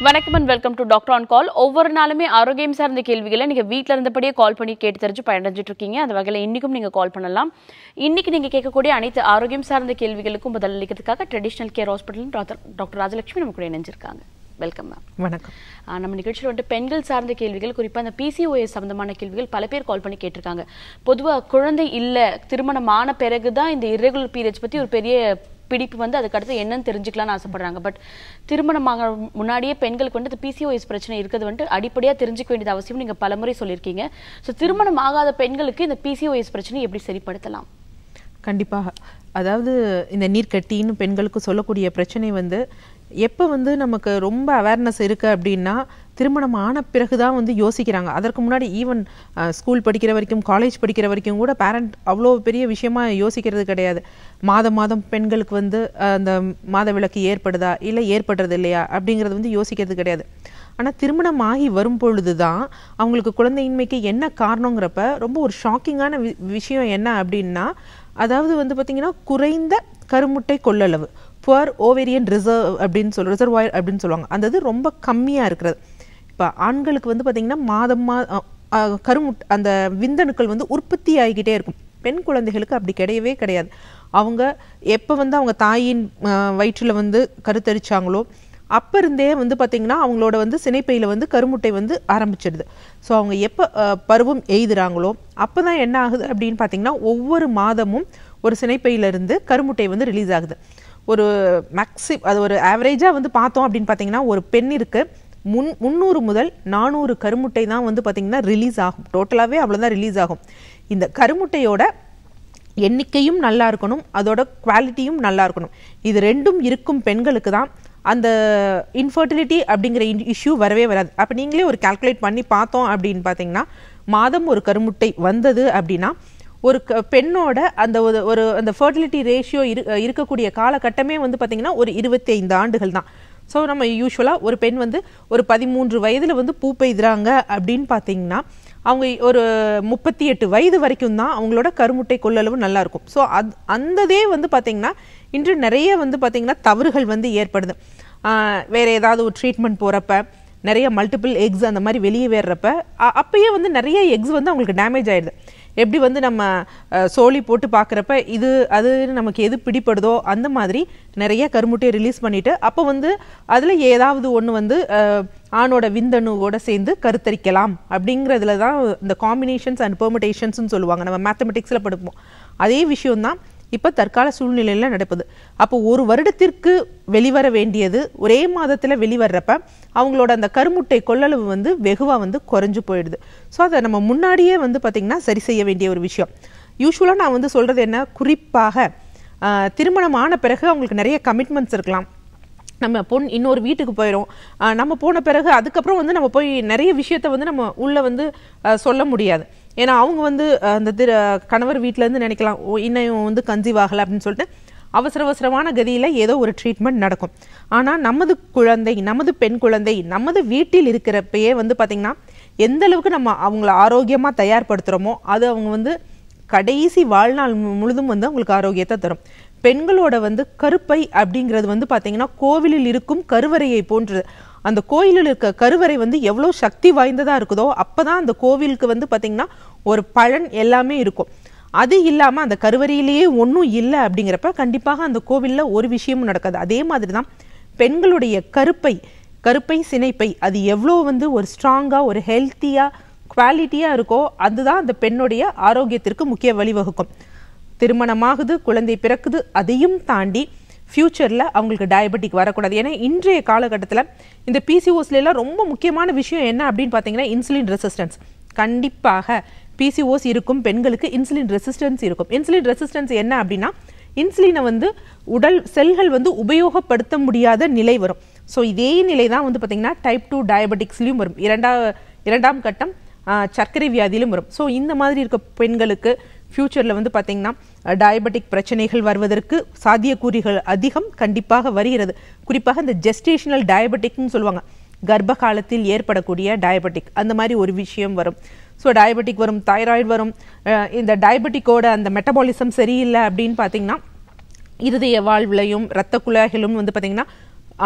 வணக்கம் and welcome to doctor on call ஒவ்வொரு நாளுமே ஆரோக்கியம் சார்ந்த கேள்விகளை நீங்கள் வீட்டில் இருந்தபடியே கால் பண்ணி கேட்டு தெரிஞ்சு பயனடைஞ்சிட்டு இருக்கீங்க அந்த வகையில் இன்றைக்கும் நீங்கள் கால் பண்ணலாம் இன்னைக்கு நீங்கள் கேட்கக்கூடிய அனைத்து ஆரோக்கியம் சார்ந்த கேள்விகளுக்கும் பதில் அளிக்கிறதுக்காக traditional care hospital doctor doctor Rajalakshmi நம்ம கூட இணைஞ்சிருக்காங்க வெல்கம் மேம் வணக்கம் ஆஹ் நம்ம நிகழ்ச்சியில் வந்துட்டு பெண்கள் சார்ந்த கேள்விகள் குறிப்பாக அந்த பிசிஓஎஸ் சம்பந்தமான கேள்விகள் பல பேர் கால் பண்ணி கேட்டிருக்காங்க பொதுவாக குழந்தை இல்லை திருமணம் ஆன பிறகு தான் இந்த irregular periods பற்றி ஒரு பெரிய பிடிப்பு வந்து அதுக்கு அடுத்து என்னன்னு தெரிஞ்சுக்கலாம்னு ஆசைப்படுறாங்க பட் திருமணமாக முன்னாடியே பெண்களுக்கு வந்து பிசிஓஎஸ் பிரச்சனை இருக்கிறது வந்துட்டு அடிப்படையாக தெரிஞ்சுக்க வேண்டியது அவசியம் நீங்கள் பலமுறை சொல்லியிருக்கீங்க ஸோ திருமணம் ஆகாத பெண்களுக்கு இந்த பிசிஓஎஸ் பிரச்சனை எப்படி சரிப்படுத்தலாம் கண்டிப்பாக அதாவது இந்த நீர்க்கட்டின்னு பெண்களுக்கு சொல்லக்கூடிய பிரச்சனை வந்து எப்போ வந்து நமக்கு ரொம்ப அவேர்னஸ் இருக்குது அப்படின்னா திருமணம் ஆன பிறகு தான் வந்து யோசிக்கிறாங்க அதற்கு முன்னாடி ஈவன் ஸ்கூல் படிக்கிற வரைக்கும் காலேஜ் படிக்கிற வரைக்கும் கூட பேரண்ட் அவ்வளோ பெரிய விஷயமா யோசிக்கிறது கிடையாது மாதம் மாதம் பெண்களுக்கு வந்து அஹ், அந்த மாத விளக்கு ஏற்படுதா இல்லை ஏற்படுறது இல்லையா அப்படிங்கிறது வந்து யோசிக்கிறது கிடையாது ஆனால் திருமணம் ஆகி வரும் பொழுது தான் அவங்களுக்கு குழந்தையின்மைக்கு என்ன காரணங்கிறப்ப ரொம்ப ஒரு ஷாக்கிங்கான வி விஷயம் என்ன அப்படின்னா அதாவது வந்து பார்த்திங்கன்னா குறைந்த கருமுட்டை கொள்ளளவு புவர் ஓவேரியன் ரிசர்வ் அப்படின்னு சொல் ரிசர்வாயர் அப்படின்னு சொல்லுவாங்க அந்த இது ரொம்ப கம்மியாக இருக்கிறது இப்போ ஆண்களுக்கு வந்து பார்த்திங்கன்னா மாதம் மா கருமுட் அந்த விந்தணுக்கள் வந்து உற்பத்தி ஆகிக்கிட்டே இருக்கும் பெண் குழந்தைகளுக்கு அப்படி கிடையவே கிடையாது அவங்க எப்போ வந்து அவங்க தாயின் வயிற்றில் வந்து கருத்தரிச்சாங்களோ அப்போ இருந்தே வந்து பார்த்திங்கன்னா அவங்களோட வந்து சினைப்பையில் வந்து கருமுட்டை வந்து ஆரம்பிச்சிடுது ஸோ அவங்க எப்போ பருவம் எய்துறாங்களோ அப்போ தான் என்ன ஆகுது அப்படின்னு பார்த்தீங்கன்னா ஒவ்வொரு மாதமும் ஒரு சினைப்பையிலிருந்து கருமுட்டை வந்து ரிலீஸ் ஆகுது ஒரு மேக்ஸி அது ஒரு ஆவரேஜாக வந்து பார்த்தோம் அப்படின்னு பார்த்தீங்கன்னா ஒரு பெண்ணிற்கு முன் முந்நூறு முதல் நானூறு கருமுட்டை தான் வந்து பார்த்திங்கன்னா ரிலீஸ் ஆகும் டோட்டலாகவே அவ்வளோதான் ரிலீஸ் ஆகும் இந்த கருமுட்டையோட எண்ணிக்கையும் நல்லா இருக்கணும் அதோட குவாலிட்டியும் நல்லா இருக்கணும் இது ரெண்டும் இருக்கும் பெண்களுக்கு தான் அந்த இன்ஃபர்டிலிட்டி அப்படிங்கிற இஷ்யூ வரவே வராது அப்போ நீங்களே ஒரு கால்குலேட் பண்ணி பார்த்தோம் அப்படின்னு பார்த்தீங்கன்னா மாதம் ஒரு கருமுட்டை வந்தது அப்படின்னா ஒரு க பெண்ணோட அந்த ஒரு ஒரு அந்த ஃபர்டிலிட்டி ரேஷியோ இரு இருக்கக்கூடிய காலகட்டமே வந்து பார்த்திங்கன்னா ஒரு இருபத்தி ஐந்து ஆண்டுகள் தான் ஸோ நம்ம யூஸ்வலாக ஒரு பெண் வந்து ஒரு பதிமூன்று வயதில் வந்து பூ பெய்துறாங்க அப்படின்னு பார்த்தீங்கன்னா அவங்க ஒரு முப்பத்தி எட்டு வயது வரைக்கும் தான் அவங்களோட கருமுட்டை கொள்ளளவு நல்லா இருக்கும் ஸோ அது அந்ததே வந்து பார்த்திங்கன்னா இன்று நிறைய வந்து பார்த்திங்கன்னா தவறுகள் வந்து ஏற்படுது ஆஹ் வேற ஏதாவது ஒரு ட்ரீட்மெண்ட் போகிறப்ப நிறைய மல்டிபிள் எக்ஸ் அந்த மாதிரி வெளியே வேறுறப்ப அ- அப்பயே வந்து நிறைய எக்ஸ் வந்து அவங்களுக்கு டேமேஜ் ஆயிடுது எப்படி வந்து நம்ம அஹ், சோலி போட்டு பார்க்குறப்ப இது அது நமக்கு எது பிடிப்படுதோ அந்த மாதிரி நிறைய கருமுட்டையை ரிலீஸ் பண்ணிட்டு அப்போ வந்து அதில் ஏதாவது ஒன்று வந்து அஹ், ஆணோட விந்தணுவோட சேர்ந்து கருத்தரிக்கலாம் அப்படிங்கிறதுல தான் இந்த காம்பினேஷன்ஸ் அண்ட் பெர்முடேஷன்ஸ்னு சொல்லுவாங்க நம்ம மேத்தமெட்டிக்ஸில் படிப்போம் அதே விஷயம்தான் இப்போ தற்கால சூழ்நிலையில் நடக்குது அப்போ ஒரு வருடத்திற்கு வெளிவர வேண்டியது ஒரே மாதத்தில் வெளிவர்றப்ப அவங்களோட அந்த கருமுட்டை கொள்ளளவு வந்து வெகுவாக வந்து குறைஞ்சு போயிடுது ஸோ அதை நம்ம முன்னாடியே வந்து பார்த்திங்கன்னா சரி செய்ய வேண்டிய ஒரு விஷயம் யூஸ்வலாக நான் வந்து சொல்கிறது என்ன குறிப்பாக ஆஹ், திருமணம் ஆன பிறகு அவங்களுக்கு நிறைய கமிட்மெண்ட்ஸ் இருக்கலாம் நம்ம பொன் இன்னொரு வீட்டுக்கு போயிடும் ஆஹ் நம்ம போன பிறகு அதுக்கப்புறம் வந்து நம்ம போய் நிறைய விஷயத்த வந்து நம்ம உள்ள வந்து ஆஹ் சொல்ல முடியாது ஏன்னா அவங்க வந்து ஆஹ் அந்த திரு கணவர் வீட்ல இருந்து நினைக்கலாம் ஓ இன்னும் வந்து கன்சீவ் ஆகலை அப்படின்னு சொல்லிட்டு அவசர அவசரமான கதியில ஏதோ ஒரு ட்ரீட்மெண்ட் நடக்கும் ஆனா நமது குழந்தை நமது பெண் குழந்தை நமது வீட்டில் இருக்கிறப்பயே வந்து பாத்தீங்கன்னா எந்த அளவுக்கு நம்ம அவங்கள ஆரோக்கியமா தயார்படுத்துறோமோ அது அவங்க வந்து கடைசி வாழ்நாள் மு- முழுதும் வந்து அவங்களுக்கு ஆரோக்கியத்தை தரும் பெண்களோட வந்து கருப்பை அப்படிங்கிறது வந்து பாத்தீங்கன்னா கோவிலில் இருக்கும் கருவறையை போன்றது அந்த கோயிலில் இருக்க கருவறை வந்து எவ்வளோ சக்தி வாய்ந்ததா இருக்குதோ அப்பதான் அந்த கோவிலுக்கு வந்து பாத்தீங்கன்னா ஒரு பலன் எல்லாமே இருக்கும் அது இல்லாம அந்த கருவறையிலேயே ஒன்றும் இல்லை அப்படிங்கிறப்ப கண்டிப்பாக அந்த கோவில்ல ஒரு விஷயமும் நடக்காது அதே மாதிரி தான் பெண்களுடைய கருப்பை கருப்பை சினைப்பை அது எவ்வளோ வந்து ஒரு ஸ்ட்ராங்கா ஒரு ஹெல்த்தியா குவாலிட்டியா இருக்கோ அதுதான் அந்த பெண்ணுடைய ஆரோக்கியத்திற்கு முக்கிய வழிவகுக்கும் திருமணமாகுது குழந்தை பிறக்குது அதையும் தாண்டி ஃப்யூச்சரில் அவங்களுக்கு டயபெட்டிக் வரக்கூடாது ஏன்னா இன்றைய காலகட்டத்தில் இந்த பிசிஓஸ்ல எல்லாம் ரொம்ப முக்கியமான விஷயம் என்ன அப்படின்னு பார்த்தீங்கன்னா இன்சுலின் ரெசிஸ்டன்ஸ் கண்டிப்பாக பிசிஓஸ் இருக்கும் பெண்களுக்கு இன்சுலின் ரெசிஸ்டன்ஸ் இருக்கும் இன்சுலின் ரெசிஸ்டன்ஸ் என்ன அப்படின்னா இன்சுலினை வந்து உடல் செல்கள் வந்து உபயோகப்படுத்த முடியாத நிலை வரும் ஸோ இதே நிலை தான் வந்து பார்த்தீங்கன்னா டைப் டூ டயபெட்டிக்ஸ்லையும் வரும் இரண்டா இரண்டாம் கட்டம் ஆஹ், சர்க்கரை வியாதியிலும் வரும் ஸோ இந்த மாதிரி இருக்க பெண்களுக்கு ஃப்யூச்சரில் வந்து பார்த்தீங்கன்னா டயபெட்டிக் பிரச்சனைகள் வருவதற்கு சாத்தியக்கூறுகள் அதிகம் கண்டிப்பாக வருகிறது குறிப்பாக இந்த ஜெஸ்டேஷனல் டயபெட்டிக்னு சொல்லுவாங்க கர்ப்ப காலத்தில் ஏற்படக்கூடிய டயபெட்டிக் அந்த மாதிரி ஒரு விஷயம் வரும் ஸோ டயபெட்டிக் வரும் தைராய்டு வரும் அஹ் இந்த டயபெட்டிக்கோட அந்த மெட்டபாலிசம் சரியில்லை அப்படின்னு பார்த்தீங்கன்னா இருதய வாழ்வுலையும் இரத்த குழாய்களும் வந்து பார்த்தீங்கன்னா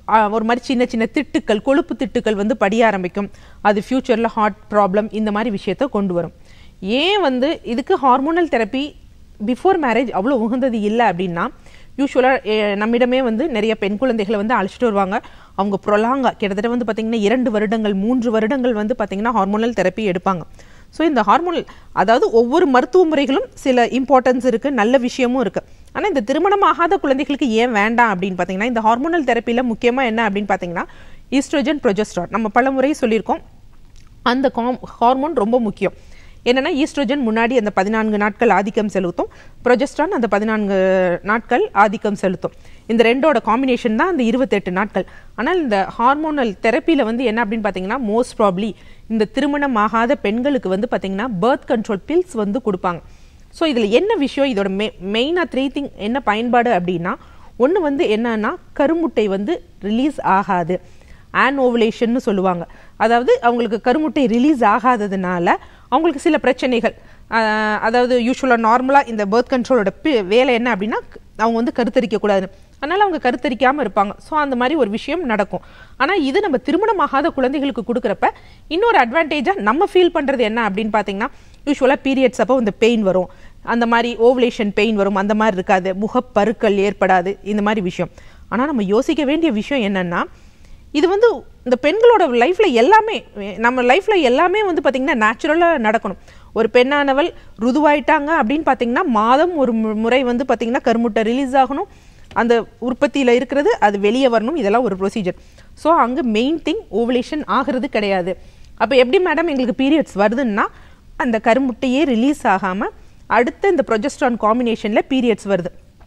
ஆ, ஒரு மாதிரி சின்ன சின்ன திட்டுக்கள் கொழுப்பு திட்டுக்கள் வந்து படிய ஆரம்பிக்கும் அது ஃப்யூச்சரில் ஹார்ட் ப்ராப்ளம் இந்த மாதிரி விஷயத்த கொண்டு வரும் ஏன் வந்து இதுக்கு ஹார்மோனல் தெரப்பி பிஃபோர் மேரேஜ் அவ்வளோ உகந்தது இல்லை அப்படின்னா யூஸ்வலாக நம்மிடமே வந்து நிறைய பெண் குழந்தைகளை வந்து அழைச்சிட்டு வருவாங்க அவங்க ப்ரொலாங்கா கிட்டத்தட்ட வந்து பார்த்திங்கன்னா இரண்டு வருடங்கள் மூன்று வருடங்கள் வந்து பார்த்திங்கன்னா ஹார்மோனல் தெரப்பி எடுப்பாங்க ஸோ இந்த ஹார்மோனல் அதாவது ஒவ்வொரு மருத்துவ முறைகளும் சில இம்பார்ட்டன்ஸ் இருக்குது நல்ல விஷயமும் இருக்குது ஆனால் இந்த திருமணம் ஆகாத குழந்தைகளுக்கு ஏன் வேண்டாம் அப்படின்னு பார்த்தீங்கன்னா இந்த ஹார்மோனல் தெரப்பியில் முக்கியமாக என்ன அப்படின்னு பார்த்தீங்கன்னா ஈஸ்ட்ரோஜன் ப்ரொஜெஸ்ட்ரான் நம்ம பல முறை சொல்லியிருக்கோம் அந்த காம் ஹார்மோன் ரொம்ப முக்கியம் என்னன்னா ஈஸ்ட்ரோஜன் முன்னாடி அந்த பதினான்கு நாட்கள் ஆதிக்கம் செலுத்தும் ப்ரொஜெஸ்ட்ரான் அந்த பதினான்கு நாட்கள் ஆதிக்கம் செலுத்தும் இந்த ரெண்டோட காம்பினேஷன் தான் அந்த இருபத்தெட்டு நாட்கள் ஆனால் இந்த ஹார்மோனல் தெரப்பியில் வந்து என்ன அப்படின்னு பார்த்தீங்கன்னா மோஸ்ட் ப்ராப்ளி இந்த திருமணம் ஆகாத பெண்களுக்கு வந்து பார்த்தீங்கன்னா பர்த் கண்ட்ரோல் பில்ஸ் வந்து கொடுப்பாங்க ஸோ இதில் என்ன விஷயம் இதோட மெ மெயினாக த்ரீ திங் என்ன பயன்பாடு அப்படின்னா ஒன்று வந்து என்னன்னா கருமுட்டை வந்து ரிலீஸ் ஆகாது ஆன் ஓவலேஷன்னு சொல்லுவாங்க அதாவது அவங்களுக்கு கருமுட்டை ரிலீஸ் ஆகாததுனால அவங்களுக்கு சில பிரச்சனைகள் ஆஹ் அதாவது யூஸ்வலாக நார்மலாக இந்த பர்த் கண்ட்ரோலோட வேலை என்ன அப்படின்னா அவங்க வந்து கருத்தரிக்க கூடாது அதனால அவங்க கருத்தரிக்காமல் இருப்பாங்க ஸோ அந்த மாதிரி ஒரு விஷயம் நடக்கும் ஆனால் இது நம்ம திருமணமாகாத குழந்தைகளுக்கு கொடுக்குறப்ப இன்னொரு அட்வான்டேஜாக நம்ம ஃபீல் பண்ணுறது என்ன அப்படின்னு பார்த்தீங்கன்னா யூஸ்வலாக பீரியட்ஸ் அப்போ இந்த பெயின் வரும் அந்த மாதிரி ஓவலேஷன் பெயின் வரும் அந்த மாதிரி இருக்காது முகப்பருக்கள் ஏற்படாது இந்த மாதிரி விஷயம் ஆனால் நம்ம யோசிக்க வேண்டிய விஷயம் என்னன்னா இது வந்து இந்த பெண்களோட லைஃப்ல எல்லாமே நம்ம லைஃப்ல எல்லாமே வந்து பாத்தீங்கன்னா நேச்சுரலா நடக்கணும் ஒரு பெண்ணானவள் ருதுவாயிட்டாங்க அப்படின்னு பாத்தீங்கன்னா மாதம் ஒரு மு- முறை வந்து பாத்தீங்கன்னா கருமுட்டை ரிலீஸ் ஆகணும் அந்த உற்பத்தியில இருக்கிறது அது வெளியே வரணும் இதெல்லாம் ஒரு ப்ரொசீஜர் ஸோ அங்க மெயின் திங் ஓவலேஷன் ஆகிறது கிடையாது அப்போ எப்படி மேடம் எங்களுக்கு பீரியட்ஸ் வருதுன்னா அந்த கருமுட்டையே ரிலீஸ் ஆகாம அடுத்த இந்த ப்ரொஜெஸ்ட்ரான் காம்பினேஷன்ல பீரியட்ஸ் வருது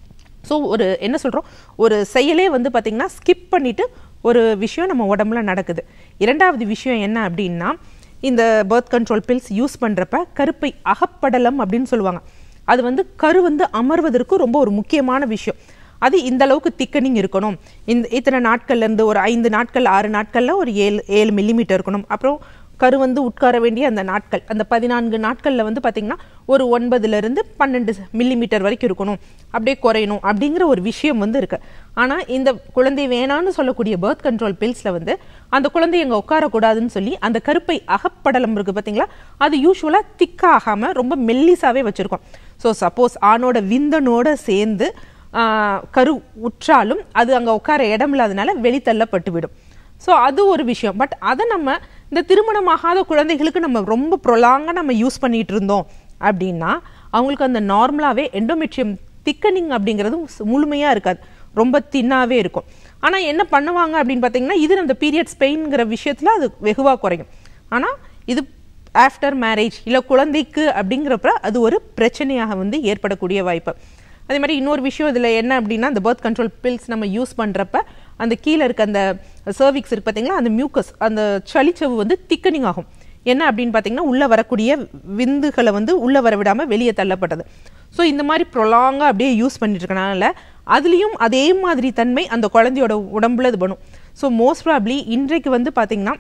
ஸோ ஒரு என்ன சொல்கிறோம் ஒரு செயலே வந்து பார்த்திங்கன்னா ஸ்கிப் பண்ணிட்டு ஒரு விஷயம் நம்ம உடம்புல நடக்குது இரண்டாவது விஷயம் என்ன அப்படின்னா இந்த பர்த் கண்ட்ரோல் பில்ஸ் யூஸ் பண்ணுறப்ப கருப்பை அகப்படலம் அப்படின்னு சொல்லுவாங்க அது வந்து கரு வந்து அமர்வதற்கு ரொம்ப ஒரு முக்கியமான விஷயம் அது இந்த அளவுக்கு திக்கனிங் இருக்கணும் இந்த இத்தனை நாட்கள்ல இருந்து ஒரு ஐந்து நாட்கள் ஆறு நாட்கள்ல ஒரு ஏழு ஏழு மில்லிமீட்டர் இருக்கணும் அப்புறம் கரு வந்து உட்கார வேண்டிய அந்த நாட்கள் அந்த பதினான்கு நாட்களில் வந்து பார்த்திங்கன்னா ஒரு ஒன்பதுல இருந்து பன்னெண்டு மில்லிமீட்டர் வரைக்கும் இருக்கணும் அப்படியே குறையணும் அப்படிங்கிற ஒரு விஷயம் வந்து இருக்கு ஆனால் இந்த குழந்தை வேணான்னு சொல்லக்கூடிய பர்த் கண்ட்ரோல் பில்ஸில் வந்து அந்த குழந்தை அங்கே உட்காரக்கூடாதுன்னு சொல்லி அந்த கருப்பை அகப்படலம் இருக்கு பார்த்தீங்களா அது யூஸ்வலாக திக்காகாம ரொம்ப மெல்லிசாவே வச்சிருக்கோம் ஸோ சப்போஸ் ஆணோட விந்தனோட சேர்ந்து ஆஹ், கரு உற்றாலும் அது அங்கே உட்கார இடம் இல்லாதனால வெளித்தள்ளப்பட்டு விடும் ஸோ அது ஒரு விஷயம் பட் அதை நம்ம இந்த திருமணமாகாத குழந்தைகளுக்கு நம்ம ரொம்ப ப்ரொலாங்காக நம்ம யூஸ் பண்ணிட்டு இருந்தோம் அப்படின்னா அவங்களுக்கு அந்த நார்மலாகவே எண்டோமெட்ரியம் திக்கனிங் அப்படிங்கிறது முழுமையாக இருக்காது ரொம்ப தின்னாவே இருக்கும் ஆனால் என்ன பண்ணுவாங்க அப்படின்னு பார்த்தீங்கன்னா இது அந்த பீரியட்ஸ் பெயின்ங்கிற விஷயத்தில் அது வெகுவாக குறையும் ஆனால் இது ஆஃப்டர் மேரேஜ் இல்லை குழந்தைக்கு அப்படிங்கிறப்ப அது ஒரு பிரச்சனையாக வந்து ஏற்படக்கூடிய வாய்ப்பு அதே மாதிரி இன்னொரு விஷயம் இதில் என்ன அப்படின்னா அந்த பர்த் கண்ட்ரோல் பில்ஸ் நம்ம யூஸ் பண்ணுறப்ப அந்த கீழே இருக்க அந்த சர்விக்ஸ் இருக்கு பார்த்தீங்களா அந்த மியூக்கஸ் அந்த சளிச்சவு வந்து திக்கனிங் ஆகும் என்ன அப்படின்னு பார்த்தீங்கன்னா உள்ளே வரக்கூடிய விந்துகளை வந்து உள்ளே வர விடாமல் வெளியே தள்ளப்பட்டது ஸோ இந்த மாதிரி ப்ரொலாங்காக அப்படியே யூஸ் பண்ணிட்டு இருக்கனால அதுலேயும் அதே மாதிரி தன்மை அந்த குழந்தையோட உடம்புல இது பண்ணும் ஸோ மோஸ்ட் ப்ராப்ளி இன்றைக்கு வந்து பார்த்தீங்கன்னா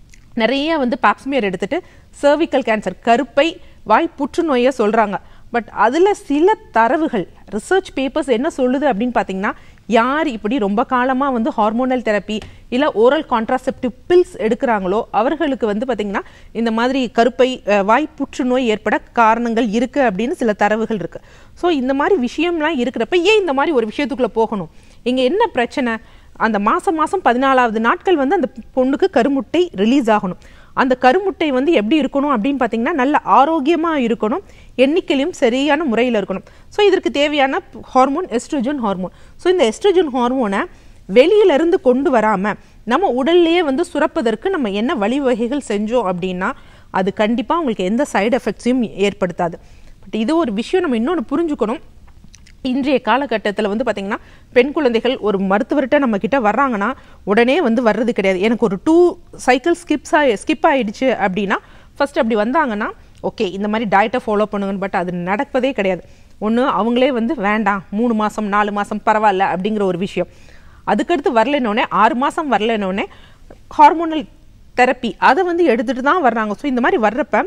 நிறைய வந்து பாப்ஸ்மியர் எடுத்துட்டு cervical கேன்சர் கருப்பை வாய் புற்றுநோயை சொல்றாங்க பட் அதுல சில தரவுகள் ரிசர்ச் பேப்பர்ஸ் என்ன சொல்லுது அப்படின்னு பார்த்தீங்கன்னா யார் இப்படி ரொம்ப காலமா வந்து ஹார்மோனல் தெரப்பி இல்ல ஓரல் கான்ட்ராசெப்டிவ் பில்ஸ் எடுக்கிறாங்களோ அவர்களுக்கு வந்து பார்த்தீங்கன்னா இந்த மாதிரி கருப்பை அஹ், வாய் புற்றுநோய் ஏற்பட காரணங்கள் இருக்கு அப்படின்னு சில தரவுகள் இருக்கு ஸோ இந்த மாதிரி விஷயம்லாம் இருக்கிறப்ப ஏன் இந்த மாதிரி ஒரு விஷயத்துக்குள்ள போகணும் இங்க என்ன பிரச்சனை அந்த மாசம் மாசம் பதினாலாவது நாட்கள் வந்து அந்த பொண்ணுக்கு கருமுட்டை ரிலீஸ் ஆகணும் அந்த கருமுட்டை வந்து எப்படி இருக்கணும் அப்படின்னு பார்த்தீங்கன்னா நல்ல ஆரோக்கியமா இருக்கணும் எண்ணிக்கையிலும் சரியான முறையில் இருக்கணும் ஸோ இதற்கு தேவையான ஹார்மோன் எஸ்ட்ரோஜன் ஹார்மோன் ஸோ இந்த எஸ்ட்ரோஜன் ஹார்மோனை வெளியில இருந்து கொண்டு வராம நம்ம உடல்லையே வந்து சுரப்பதற்கு நம்ம என்ன வழிவகைகள் செஞ்சோம் அப்படின்னா அது கண்டிப்பா உங்களுக்கு எந்த சைடு எஃபெக்ட்ஸையும் ஏற்படுத்தாது பட் இது ஒரு விஷயம் நம்ம இன்னொன்று புரிஞ்சுக்கணும் இன்றைய காலகட்டத்தில் வந்து பார்த்தீங்கன்னா பெண் குழந்தைகள் ஒரு மருத்துவர்கிட்ட நம்ம கிட்ட வர்றாங்கன்னா உடனே வந்து வர்றது கிடையாது எனக்கு ஒரு டூ சைக்கிள் ஸ்கிப்ஸ் ஆகி ஸ்கிப் ஆயிடுச்சு அப்படின்னா ஃபர்ஸ்ட் அப்படி வந்தாங்கன்னா ஓகே இந்த மாதிரி டயட்டை ஃபாலோ பண்ணுங்கன்னு பட் அது நடப்பதே கிடையாது ஒன்று அவங்களே வந்து வேண்டாம் மூணு மாதம் நாலு மாதம் பரவாயில்ல அப்படிங்கிற ஒரு விஷயம் அதுக்கடுத்து வரலனோடனே ஆறு மாதம் வரலனோடனே ஹார்மோனல் தெரப்பி அதை வந்து எடுத்துட்டு தான் வர்றாங்க ஸோ இந்த மாதிரி வர்றப்ப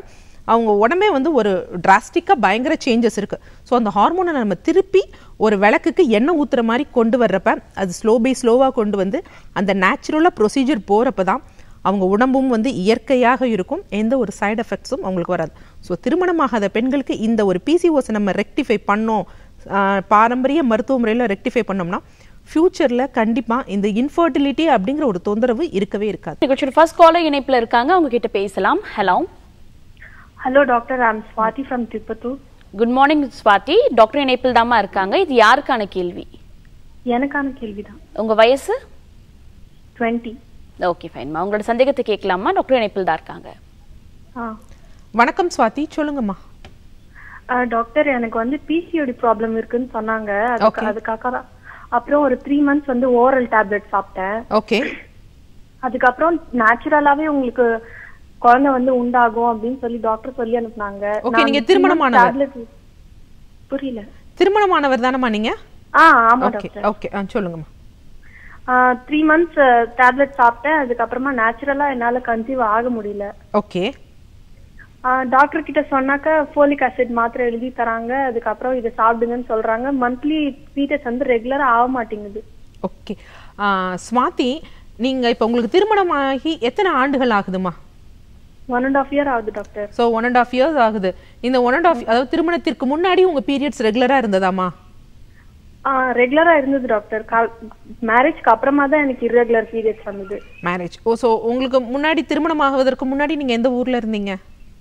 அவங்க உடம்பே வந்து ஒரு டிராஸ்டிக்காக பயங்கர சேஞ்சஸ் இருக்கு ஸோ அந்த ஹார்மோனை நம்ம திருப்பி ஒரு விளக்குக்கு எண்ணெய் ஊத்துற மாதிரி கொண்டு வர்றப்ப அது ஸ்லோ பை ஸ்லோவாக கொண்டு வந்து அந்த நேச்சுரலாக ப்ரொசீஜர் போகிறப்ப தான் அவங்க உடம்பும் வந்து இயற்கையாக இருக்கும் எந்த ஒரு சைடு எஃபெக்ட்ஸும் அவங்களுக்கு வராது ஸோ திருமணமாகாத பெண்களுக்கு இந்த ஒரு பிசிஓஸை நம்ம ரெக்டிஃபை பண்ணோம் ஆஹ் பாரம்பரிய மருத்துவ முறையில் ரெக்டிஃபை பண்ணோம்னா ஃப்யூச்சரில் கண்டிப்பாக இந்த இன்ஃபர்டிலிட்டி அப்படிங்கிற ஒரு தொந்தரவு இருக்கவே இருக்காது நிகழ்ச்சியோட ஃபர்ஸ்ட் காலர் இணைப்புல இருக்காங்க அவங்க கிட்ட பேசலாம் hello hello doctor I'm Swathi from Tirupattur good morning Swathi doctor இணைப்பில் தாமா இருக்காங்க இது யாருக்கான கேள்வி எனக்கான கேள்விதான் உங்க வயசு டுவெண்ட்டி ஓகே ஃபைன்மா உங்களோட சந்தேகத்தை கேட்கலாமா டாக்டர் இணைப்பில் தான் இருக்காங்க ஆ வணக்கம் சுவாதி சொல்லுங்கம்மா ஆ, டாக்டர் எனக்கு வந்து பிசிஓடி ப்ராப்ளம் இருக்குன்னு சொன்னாங்க அதுக்கு Okay. அதுக்காக தான் அப்புறம் ஒரு த்ரீ மந்த்ஸ் வந்து ஓரல் டேப்லெட் சாப்பிட்டேன் ஓகே அதுக்கப்புறம் நேச்சுரலாவே உங்களுக்கு குழந்தை வந்து உண்டாகும் அப்படின்னு சொல்லி டாக்டர் சொல்லி அனுப்புனாங்க Okay, நான் நீங்க three months திருமணமானவர்? tablet- புரியல திருமணமானவர் தானம்மா நீங்கள் ஆ ஆமா ஓகே டாக்டர் ஓகே ஆ சொல்லுங்கம்மா த்ரீ மந்த்ஸ் டேப்லெட் சாப்பிட்டேன் அதுக்கப்புறமா நேச்சுரலா என்னால கன்சீவ் ஆக முடியல ஓகே டாக்டர் கிட்ட சொன்னாக்க ஃபோலிக் ஆசிட் மாத்திரை எழுதி தராங்க அதுக்கப்புறம் இதை சாப்பிடுங்கன்னு சொல்றாங்க மந்த்லி பீரியட்ஸ் வந்து ரெகுலரா ஆக மாட்டேங்குது ஓகே ஸ்வாதி நீங்கள் இப்போ உங்களுக்கு திருமணமாகி எத்தனை ஆண்டுகள் ஆகுதுமா ஒன் அண்ட் ஆஃப் இயர் ஆகுது doctor so one and half years ஆகுது இந்த ஒன் அண்ட் ஆஃப் அதாவது திருமணத்திற்கு முன்னாடி உங்கள் பீரியட்ஸ் ரெகுலராக இருந்ததாம்மா ரெகுலரா இருந்தது டாக்டர் மேரேஜ்க்கு அப்புறமா தான் எனக்கு irregular பீரியட்ஸ் வந்தது மேரேஜ் ஓ ஸோ உங்களுக்கு முன்னாடி திருமணம் ஆகுவதற்கு முன்னாடி நீங்கள் எந்த ஊரில் இருந்தீங்க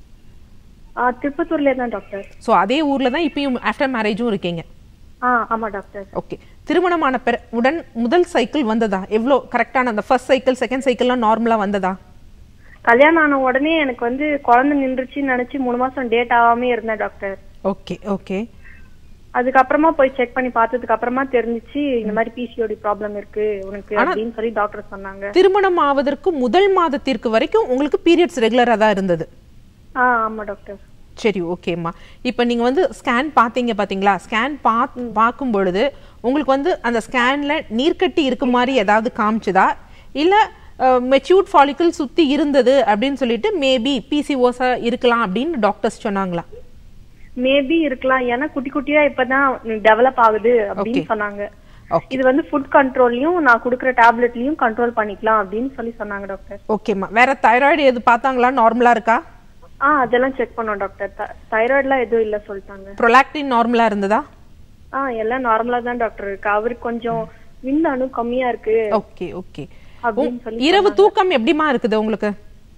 ஆ, திருப்பத்தூர்லயே தான் டாக்டர் ஸோ அதே ஊரில் தான் இப்பயும் ஆஃப்டர் மேரேஜும் இருக்கீங்க ஆ ஆமா டாக்டர் ஓகே திருமணமான பிற உடன் முதல் சைக்கிள் வந்ததா எவ்வளோ கரெக்டான அந்த ஃபர்ஸ்ட் சைக்கிள் செகண்ட் சைக்கிள்லாம் நார்மலாக வந்ததா கல்யாணம் ஆன உடனே எனக்கு வந்து குழந்தை நின்றுச்சுன்னு நினைச்சு மூணு மாசம் டேட் ஆகாமே இருந்தேன் டாக்டர் ஓகே ஓகே அதுக்கப்புறமா போய் செக் பண்ணி பார்த்ததுக்கு அப்புறமா தெரிஞ்சுச்சு இந்த மாதிரி பிசிஓடி ப்ராப்ளம் இருக்கு உனக்கு அப்படின்னு சொல்லி டாக்டர் சொன்னாங்க திருமணம் ஆவதற்கு முதல் மாதத்திற்கு வரைக்கும் உங்களுக்கு பீரியட்ஸ் ரெகுலராக தான் இருந்தது ஆ ஆமா டாக்டர் சரி ஓகேம்மா இப்போ நீங்கள் வந்து ஸ்கேன் பார்த்தீங்க பார்த்தீங்களா ஸ்கேன் பாத் பார்க்கும் பொழுது உங்களுக்கு வந்து அந்த ஸ்கேனில் நீர்க்கட்டி இருக்க மாதிரி ஏதாவது காமிச்சுதா இல்லை மெச்சூர்ட் ஃபாலிக்கல் சுற்றி இருந்தது அப்படின்னு சொல்லிட்டு மேபி பிசிஓஸா இருக்கலாம் அப்படின்னு டாக்டர்ஸ் சொன்னாங்களா மேபி இருக்கலாம் ஏன்னா குட்டி குட்டியா இப்பதான் டெவலப் ஆகுது அப்படின்னு Okay. சொன்னாங்க ஓகே இது வந்து ஃபுட் கண்ட்ரோல்லையும் நான் கொடுக்குற டேப்லெட்லயும் கண்ட்ரோல் பண்ணிக்கலாம் அப்படின்னு சொல்லி சொன்னாங்க டாக்டர் ஓகேம்மா வேற தைராய்டு எது பார்த்தாங்களா நார்மலாக இருக்கா ஆ அதெல்லாம் செக் பண்ணோம் டாக்டர் தைராய்டுலாம் எதுவும் இல்ல சொல்லிட்டாங்க ப்ரொலாக்டின் நார்மலாக இருந்ததா ஆ எல்லாம் நார்மலா தான் டாக்டர் இருக்கு அவருக்கு கொஞ்சம் விந்தணு கம்மியா இருக்கு ஓகே ஓகே அப்படின்னு சொல்லி இரவு தூக்கம் எப்படிமா இருக்குது உங்களுக்கு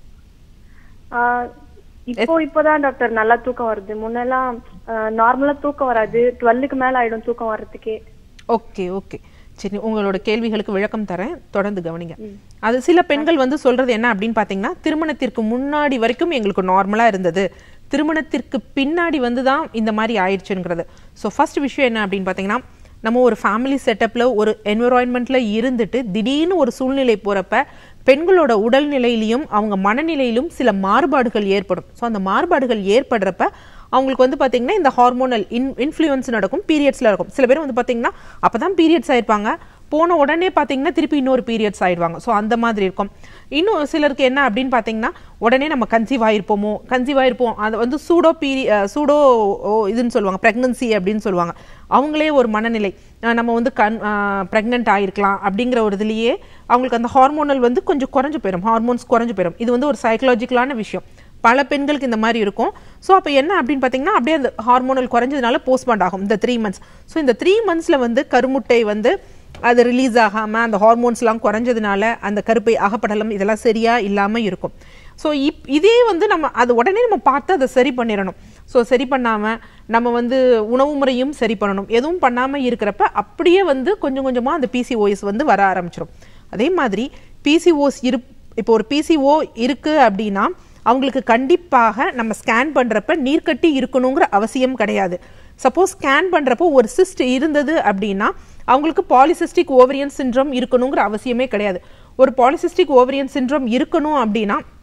ஆ, இப்போ இப்போதான் டாக்டர் நல்லா தூக்கம் வருது முன்னெல்லாம் நார்மலா தூக்கம் வராது டுவெல்லுக்கு மேல ஆயிடும் தூக்கம் வர்றதுக்கே ஓகே ஓகே சரி உங்களோட கேள்விகளுக்கு விளக்கம் தரேன் தொடர்ந்து கவனிங்க அது சில பெண்கள் வந்து சொல்றது என்ன அப்படின்னு பார்த்தீங்கன்னா திருமணத்திற்கு முன்னாடி வரைக்கும் எங்களுக்கு நார்மலா இருந்தது திருமணத்திற்கு பின்னாடி வந்து தான் இந்த மாதிரி ஆயிடுச்சுங்கிறது ஸோ ஃபர்ஸ்ட் விஷயம் என்ன அப்படின்னு பார்த்தீங்கன்னா நம்ம ஒரு ஃபேமிலி செட்டப்பில் ஒரு என்விரான்மெண்ட்ல இருந்துட்டு திடீர்னு ஒரு சூழ்நிலை போகிறப்ப பெண்களோட உடல்நிலையிலையும் அவங்க மனநிலையிலும் சில மாறுபாடுகள் ஏற்படும் ஸோ அந்த மாறுபாடுகள் ஏற்படுறப்ப அவங்களுக்கு வந்து பார்த்தீங்கன்னா இந்த ஹார்மோனல் இன் இன்ஃப்ளூயன்ஸ் நடக்கும் பீரியட்ஸில் இருக்கும் சில பேர் வந்து பார்த்தீங்கன்னா அப்போ தான் பீரியட்ஸ் ஆயிருப்பாங்க போன உடனே பார்த்தீங்கன்னா திருப்பி இன்னொரு பீரியட்ஸ் ஆயிடுவாங்க ஸோ அந்த மாதிரி இருக்கும் இன்னும் சிலருக்கு என்ன அப்படின்னு பார்த்தீங்கன்னா உடனே நம்ம கன்சீவ் ஆயிருப்போமோ கன்சீவ் ஆயிருப்போம் அது வந்து சூடோ பீரி சூடோ இதுன்னு சொல்லுவாங்க ப்ரெக்னன்சி அப்படின்னு சொல்லுவாங்க அவங்களே ஒரு மனநிலை அஹ் நம்ம வந்து கண் ப்ரெக்னென்ட் ஆயிருக்கலாம் அப்படிங்கிற ஒரு இதுலேயே அவங்களுக்கு அந்த ஹார்மோனல் வந்து கொஞ்சம் குறைஞ்சு போயிடும் ஹார்மோன்ஸ் குறைஞ்சு போயிடும் இது வந்து ஒரு சைக்கலாஜிக்கலான விஷயம் பல பெண்களுக்கு இந்த மாதிரி இருக்கும் ஸோ அப்போ என்ன அப்படின்னு பார்த்தீங்கன்னா அப்படியே அந்த ஹார்மோனல் குறைஞ்சதுனால போஸ்ட்மார்ட் ஆகும் இந்த த்ரீ மந்த்ஸ் ஸோ இந்த த்ரீ மந்த்ஸில் வந்து கருமுட்டை வந்து அது ரிலீஸ் ஆகாமல் அந்த ஹார்மோன்ஸ்லாம் குறைஞ்சதுனால அந்த கருப்பை அகப்படலம் இதெல்லாம் சரியா இல்லாமல் இருக்கும் ஸோ இப் இதே வந்து நம்ம அது உடனே நம்ம பார்த்து அதை சரி பண்ணிடணும் ஸோ சரி பண்ணாமல் நம்ம வந்து உணவு முறையும் சரி பண்ணணும் எதுவும் பண்ணாமல் இருக்கிறப்ப அப்படியே வந்து கொஞ்சம் கொஞ்சமாக அந்த பிசிஓஎஸ் வந்து வர ஆரம்பிச்சிடும் அதே மாதிரி பிசிஓஸ் இரு இப்போ ஒரு பிசிஓ இருக்கு அப்படின்னா அவங்களுக்கு கண்டிப்பாக நம்ம ஸ்கேன் பண்ணுறப்ப நீர்க்கட்டி இருக்கணுங்கிற அவசியம் கிடையாது சப்போஸ் ஸ்கேன் பண்ணுறப்போ ஒரு சிஸ்ட் இருந்தது அப்படின்னா அவங்களுக்கு பாலிசிஸ்டிக் ஓவரியன் சிண்ட்ரோம் இருக்கணுங்கிற அவசியமே கிடையாது ஒரு பாலிசிஸ்டிக் ஓவரியன் சிண்ட்ரோம் இருக்கணும் அப்படின்னா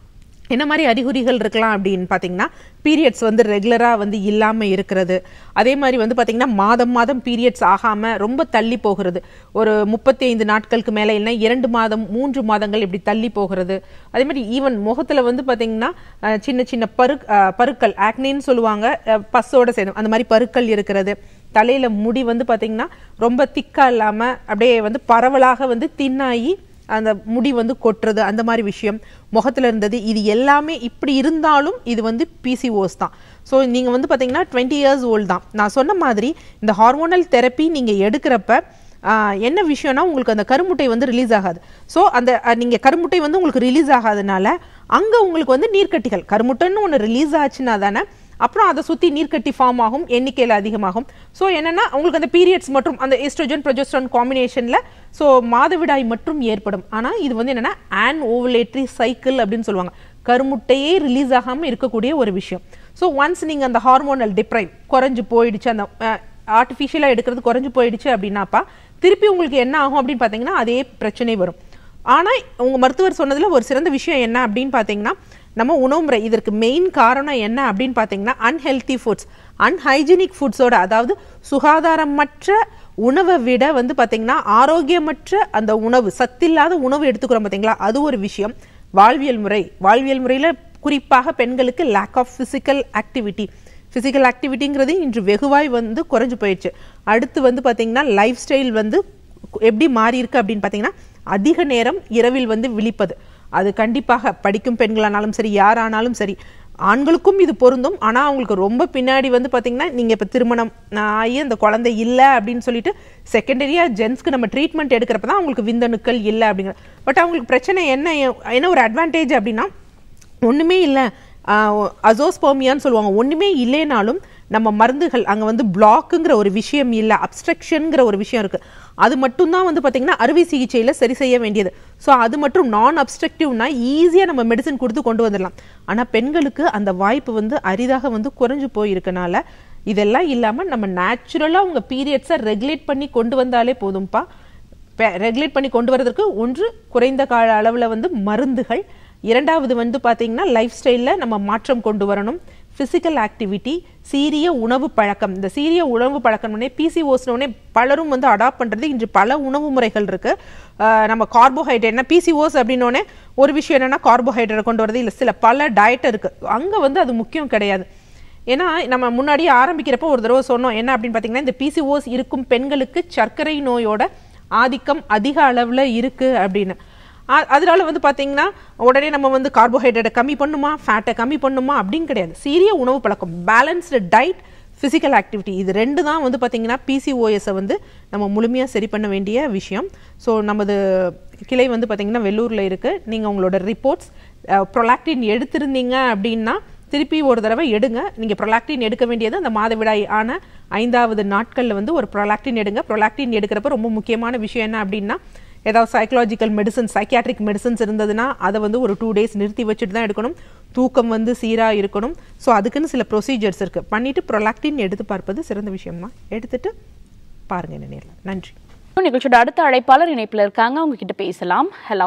என்ன மாதிரி அறிகுறிகள் இருக்கலாம் அப்படின்னு பார்த்தீங்கன்னா பீரியட்ஸ் வந்து ரெகுலராக வந்து இல்லாமல் இருக்கிறது அதே மாதிரி வந்து பார்த்தீங்கன்னா மாதம் மாதம் பீரியட்ஸ் ஆகாமல் ரொம்ப தள்ளி போகிறது ஒரு முப்பத்தி ஐந்து நாட்களுக்கு மேலே இல்லைன்னா இரண்டு மாதம் மூன்று மாதங்கள் இப்படி தள்ளி போகிறது அதே மாதிரி ஈவன் முகத்தில் வந்து பார்த்தீங்கன்னா அஹ், சின்ன சின்ன பரு அஹ், பருக்கள் ஆக்னின்னு சொல்லுவாங்க அஹ், பஸ்ஸோட சேர்ந்து அந்த மாதிரி பருக்கள் இருக்கிறது தலையில முடி வந்து பார்த்தீங்கன்னா ரொம்ப திக்கா இல்லாமல் அப்படியே வந்து பரவலாக வந்து தின்னாகி அந்த முடி வந்து கொட்டுறது அந்த மாதிரி விஷயம் முகத்துல இருந்தது இது எல்லாமே இப்படி இருந்தாலும் இது வந்து பிசிஓஸ் தான் ஸோ நீங்கள் வந்து பார்த்தீங்கன்னா டுவெண்ட்டி இயர்ஸ் ஓல்டு தான் நான் சொன்ன மாதிரி இந்த ஹார்மோனல் தெரப்பி நீங்கள் எடுக்கிறப்ப ஆஹ், என்ன விஷயம்னா உங்களுக்கு அந்த கருமுட்டை வந்து ரிலீஸ் ஆகாது ஸோ அந்த அஹ், நீங்க கருமுட்டை வந்து உங்களுக்கு ரிலீஸ் ஆகாதனால அங்க உங்களுக்கு வந்து நீர்க்கட்டிகள் கருமுட்டைன்னு ஒன்று ரிலீஸ் ஆச்சுன்னா தானே அப்புறம் அதை சுற்றி நீர்க்கட்டி ஃபார்ம் ஆகும் எண்ணிக்கையில் அதிகமாகும் ஸோ என்னன்னா உங்களுக்கு அந்த பீரியட்ஸ் மற்றும் அந்த ஈஸ்ட்ரோஜன் ப்ரொஜெஸ்ட்ரான் காம்பினேஷனில் ஸோ மாதவிடாய் மட்டும் ஏற்படும் ஆனால் இது வந்து என்னன்னா ஆன் ஓவலேட்ரி சைக்கிள் அப்படின்னு சொல்லுவாங்க கருமுட்டையே ரிலீஸ் ஆகாமல் இருக்கக்கூடிய ஒரு விஷயம் ஸோ ஒன்ஸ் நீங்கள் அந்த ஹார்மோனல் டிப்ரைன் குறைஞ்சு போயிடுச்சு அந்த ஆர்டிஃபிஷியலாக எடுக்கிறது குறைஞ்சு போயிடுச்சு அப்படின்னாப்பா திருப்பி உங்களுக்கு என்ன ஆகும் அப்படின்னு பார்த்தீங்கன்னா அதே பிரச்சனை வரும் ஆனா உங்க மருத்துவர் சொன்னதுல ஒரு சிறந்த விஷயம் என்ன அப்படின்னு பாத்தீங்கன்னா நம்ம உணவு முறை இதற்கு மெயின் காரணம் என்ன அப்படின்னு பாத்தீங்கன்னா அன்ஹெல்தி ஃபுட்ஸ் அன்ஹைஜீனிக் ஃபுட்ஸோட அதாவது சுகாதாரமற்ற உணவை விட வந்து பாத்தீங்கன்னா ஆரோக்கியமற்ற அந்த உணவு சத்தில்லாத உணவு எடுத்துக்கிறோம் பாத்தீங்களா அது ஒரு விஷயம் வாழ்வியல் முறை வாழ்வியல் முறையில குறிப்பாக பெண்களுக்கு lack of physical activity physical ஆக்டிவிட்டிங்கிறது இன்று வெகுவாய் வந்து குறைஞ்சு போயிடுச்சு அடுத்து வந்து பாத்தீங்கன்னா லைஃப் ஸ்டைல் வந்து எப்படி மாறி இருக்கு அப்படின்னு பார்த்தீங்கன்னா அதிக நேரம் இரவில் வந்து விழிப்பது அது கண்டிப்பாக படிக்கும் பெண்களானாலும் சரி யாரானாலும் சரி ஆண்களுக்கும் இது பொருந்தும் ஆனால் அவங்களுக்கு ரொம்ப பின்னாடி வந்து பார்த்தீங்கன்னா நீங்கள் இப்போ திருமணம் ஆகி அந்த குழந்தை இல்லை அப்படின்னு சொல்லிட்டு செகண்டரியாக ஜென்ஸ்க்கு நம்ம ட்ரீட்மெண்ட் எடுக்கிறப்ப தான் அவங்களுக்கு விந்தணுக்கள் இல்லை அப்படிங்கிற பட் அவங்களுக்கு பிரச்சனை என்ன என்ன ஒரு அட்வான்டேஜ் அப்படின்னா ஒண்ணுமே இல்லை அசோஸ்போமியான்னு சொல்லுவாங்க ஒண்ணுமே இல்லைனாலும் நம்ம மருந்துகள் அங்க வந்து பிளாக்குங்கிற ஒரு விஷயம் இல்லை அப்ஸ்ட்ரக்ஷனுங்கிற ஒரு விஷயம் இருக்கு அது மட்டும்தான் வந்து பாத்தீங்கன்னா அறுவை சிகிச்சையில சரி செய்ய வேண்டியது ஸோ அது மட்டும் நான் அப்ஸ்ட்ரக்டிவ்னா ஈஸியா நம்ம மெடிசன் கொடுத்து கொண்டு வந்துடலாம் ஆனா பெண்களுக்கு அந்த வாய்ப்பு வந்து அரிதாக வந்து குறைஞ்சு போயிருக்கனால இதெல்லாம் இல்லாம நம்ம நேச்சுரலா உங்க பீரியட்ஸை ரெகுலேட் பண்ணி கொண்டு வந்தாலே போதும்பா ரெகுலேட் பண்ணி கொண்டு வரதுக்கு ஒன்று குறைந்த கால அளவில் வந்து மருந்துகள் இரண்டாவது வந்து பார்த்தீங்கன்னா லைஃப் ஸ்டைலில் நம்ம மாற்றம் கொண்டு வரணும் ஃபிசிக்கல் ஆக்டிவிட்டி சீரிய உணவு பழக்கம் இந்த சீரிய உணவு பழக்கம்னே பிசிஓஸ்னே பலரும் வந்து அடாப்ட் பண்ணுறது இன்று பல உணவு முறைகள் இருக்கு அஹ் நம்ம கார்போஹைட்ரேட்னா பிசிஓஸ் அப்படின்னோடனே ஒரு விஷயம் என்னன்னா கார்போஹைட்ரேட் கொண்டு வரது இல்லை சில பல டயட் இருக்கு அங்கே வந்து அது முக்கியம் கிடையாது ஏன்னா நம்ம முன்னாடியே ஆரம்பிக்கிறப்போ ஒரு தடவை சொன்னோம் என்ன அப்படின்னு பார்த்தீங்கன்னா இந்த பிசிஓஸ் இருக்கும் பெண்களுக்கு சர்க்கரை நோயோட ஆதிக்கம் அதிக அளவில் இருக்கு அப்படின்னு அ- அதனால வந்து பார்த்தீங்கன்னா உடனே நம்ம வந்து கார்போஹைட்ரேட்டை கம்மி பண்ணுமா ஃபேட்டை கம்மி பண்ணுமா அப்படின்னு கிடையாது சீரிய உணவு பழக்கம் பேலன்ஸ்டு டயட் ஃபிசிக்கல் ஆக்டிவிட்டி இது ரெண்டு தான் வந்து பார்த்தீங்கன்னா பிசிஓஎஸை வந்து நம்ம முழுமையாக சரி பண்ண வேண்டிய விஷயம் ஸோ நமது கிளை வந்து பார்த்தீங்கன்னா வெள்ளூரில் இருக்குது நீங்கள் உங்களோட ரிப்போர்ட்ஸ் ப்ரொலாக்டின் எடுத்திருந்தீங்க அப்படின்னா திருப்பி ஒரு தடவை எடுங்க நீங்கள் ப்ரொலாக்டின் எடுக்க வேண்டியது அந்த மாதவிடாய் ஆன ஐந்தாவது நாட்களில் வந்து ஒரு ப்ரொலாக்டின் எடுங்க ப்ரொலாக்டின் எடுக்கிறப்ப ரொம்ப முக்கியமான விஷயம் என்ன அப்படின்னா ஏதாவது சைக்கலாஜிக்கல் மெடிசன்ஸ் சைக்கியாட்ரிக் மெடிசன்ஸ் இருந்ததுன்னா அதை வந்து ஒரு டூ டேஸ் நிறுத்தி வச்சுட்டு தான் எடுக்கணும் தூக்கம் வந்து சீராக இருக்கணும் ஸோ அதுக்குன்னு சில ப்ரொசீஜர்ஸ் இருக்குது பண்ணிவிட்டு ப்ரொலாக்டின் எடுத்து பார்ப்பது சிறந்த விஷயம் தான் எடுத்துட்டு பாருங்க என்ன நேரில் நன்றி நிகழ்ச்சியோட அடுத்த அழைப்பாளர் இணைப்புல இருக்காங்க அவங்க கிட்ட பேசலாம் ஹலோ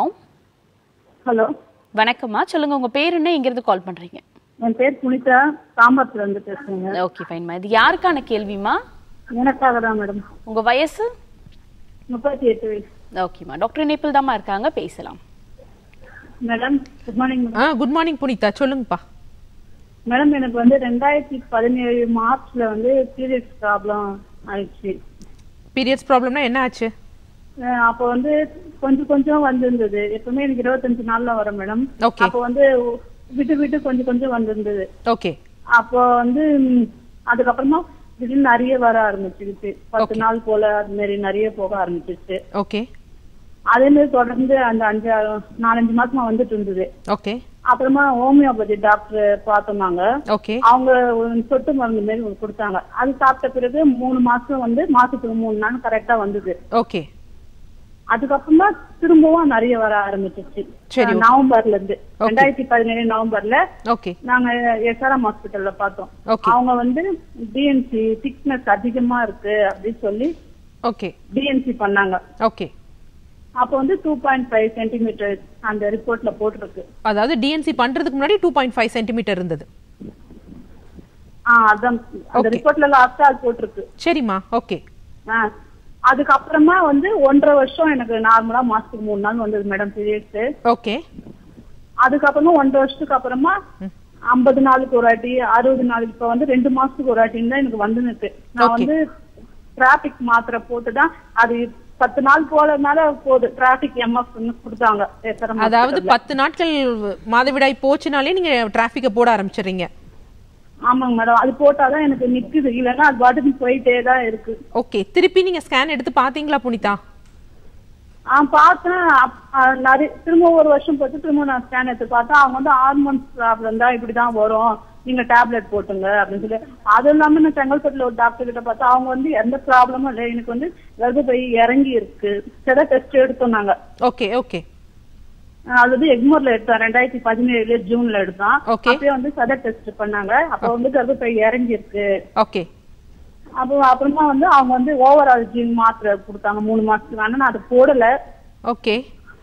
ஹலோ வணக்கம்மா சொல்லுங்க உங்க பேர் என்ன எங்க இருந்து கால் பண்றீங்க என் பேர் புனிதா தாம்பரத்துல இருந்து பேசுறேங்க ஓகே ஃபைன்மா இது யாருக்கான கேள்விமா எனக்காக தான் மேடம் உங்க வயசு முப்பத்தி எட்டு வயசு ஓகேம்மா டாக்டர் இணைப்பில் தாம்மா இருக்காங்க பேசலாம் madam good morning ah good morning Punitha சொல்லுங்கப்பா மேடம் எனக்கு வந்து ரெண்டாயிரத்தி பதினேழு மார்ச்ல வந்து பீரியட்ஸ் ப்ராப்ளம் ஆயிடுச்சு பீரியட்ஸ் ப்ராப்ளம்னா என்ன ஆச்சு அஹ் அப்போ வந்து கொஞ்சம் கொஞ்சம் வந்திருந்தது எப்பவுமே எனக்கு இருபத்தஞ்சு நாள்ல வரும் மேடம் Okay. அப்போ வந்து விட்டு விட்டு கொஞ்சம் கொஞ்சம் வந்திருந்தது ஓகே அப்போ வந்து ம், அதுக்கப்புறமா திடீர்னு நிறைய வர ஆரம்பிச்சிருச்சு பத்து நாள் போல அது மாதிரி நிறைய போக ஆரம்பிச்சிருச்சு ஓகே அதே மாதிரி தொடர்ந்து அந்த அஞ்சு நாலஞ்சு மாசமா வந்துட்டு இருந்தது ஓகே அப்புறமா ஹோமியோபதி டாக்டர் பார்த்தோம்னாங்க ஓகே அவங்க ஒரு சொட்டு மருந்து மாதிரி ஒண்ணு கொடுத்தாங்க அது சாப்பிட்ட பிறகு மூணு மாசம் வந்து மாசத்துக்கு மூணு நாள் கரெக்டா வந்தது ஓகே அதுக்கப்புறமா திரும்பவும் நிறைய வர ஆரம்பிச்சிருச்சு சரி, அஹ் நவம்பர்ல இருந்து Okay. ரெண்டாயிரத்தி பதினேழு நவம்பர்ல ஓகே நாங்க எஸ்ஆர்எம் ஹாஸ்பிட்டல்ல பார்த்தோம் Okay. அவங்க வந்து டிஎன்சி திக்னஸ் அதிகமா இருக்கு அப்படின்னு சொல்லி ஓகே டிஎன்சி பண்ணாங்க ஓகே அப்போ வந்து டூ பாயிண்ட் ஃபைவ் சென்டிமீட்டர் அந்த ரிப்போர்ட்ல போட்டிருக்கு அதாவது டிஎன்சி பண்றதுக்கு முன்னாடி டூ பாயிண்ட் ஃபைவ் சென்டிமீட்டர் இருந்தது ஆ அதான் அந்த Okay. ரிப்போர்ட்ல லாஸ்டா அது போட்டிருக்கு சரிம்மா ஓகே ஆ அதுக்கப்புறமா வந்து ஒன்றரை வருஷம் எனக்கு நார்மலா மாசத்துக்கு மூணு நாள் வந்தது மேடம் பீரியட்ஸ் ஓகே அதுக்கப்புறமா ஒன்றரை வருஷத்துக்கு அப்புறமா ஐம்பது நாளுக்கு ஒரு வாட்டி அறுபது நாளுக்கு இப்ப வந்து ரெண்டு மாசத்துக்கு ஒரு வாட்டின்னு தான் எனக்கு வந்து நிற்கு நான் Okay. வந்து டிராபிக் மாத்திரை போட்டுதான் அது பத்து நாள் போலனால போகுது டிராபிக் எம்எஃப் கொடுத்தாங்க SRM அதாவது hospital ல. பத்து நாட்கள் மாதவிடாய் போச்சுனாலே நீங்க டிராஃபிக்கை போட ஆரம்பிச்சிடுறீங்க ஆமாங்க மேடம் அது போட்டாதான் எனக்கு நிக்குது இல்லைன்னா அது பாட்டுக்கு போயிட்டே தான் இருக்கு ஓகே திருப்பி நீங்க ஸ்கேன் எடுத்து பாத்தீங்களா புனிதா ஆ பார்த்தேன் அப்- ஆ, நிறைய திரும்ப ஒரு வருஷம் போட்டு திரும்ப நான் ஸ்கேன் எடுத்து பார்த்தா அவங்க வந்து ஹார்மோன்ஸ் ப்ராப்ளம் தான் இப்படிதான் வரும் நீங்க டேப்லெட் போட்டுங்க அப்படின்னு சொல்லி அது இல்லாம நான் செங்கல்பட்டுல ஒரு டாக்டர் கிட்ட பார்த்தா அவங்க வந்து எந்த ப்ராப்ளமும் இல்லை எனக்கு வந்து கர்ப்பப்பை இறங்கி இருக்கு சில டெஸ்ட் எடுத்தோம் நாங்க ஓகே ஓகே ஆ, அது வந்து எக்மோர்ல எடுத்தோம் ரெண்டாயிரத்தி பதினேழு ஜூன்ல எடுத்தோம் Okay. அப்பயே வந்து சத டெஸ்ட் பண்ணாங்க அப்ப வந்து கர்ப்பப்பை இறங்கி இருக்கு ஓகே அப்போ அப்புறமா வந்து அவங்க வந்து ஓவரால் ஜீன் மாத்திரை கொடுத்தாங்க மூணு மாசத்துக்கு ஆனா நான் அதை போடல ஓகே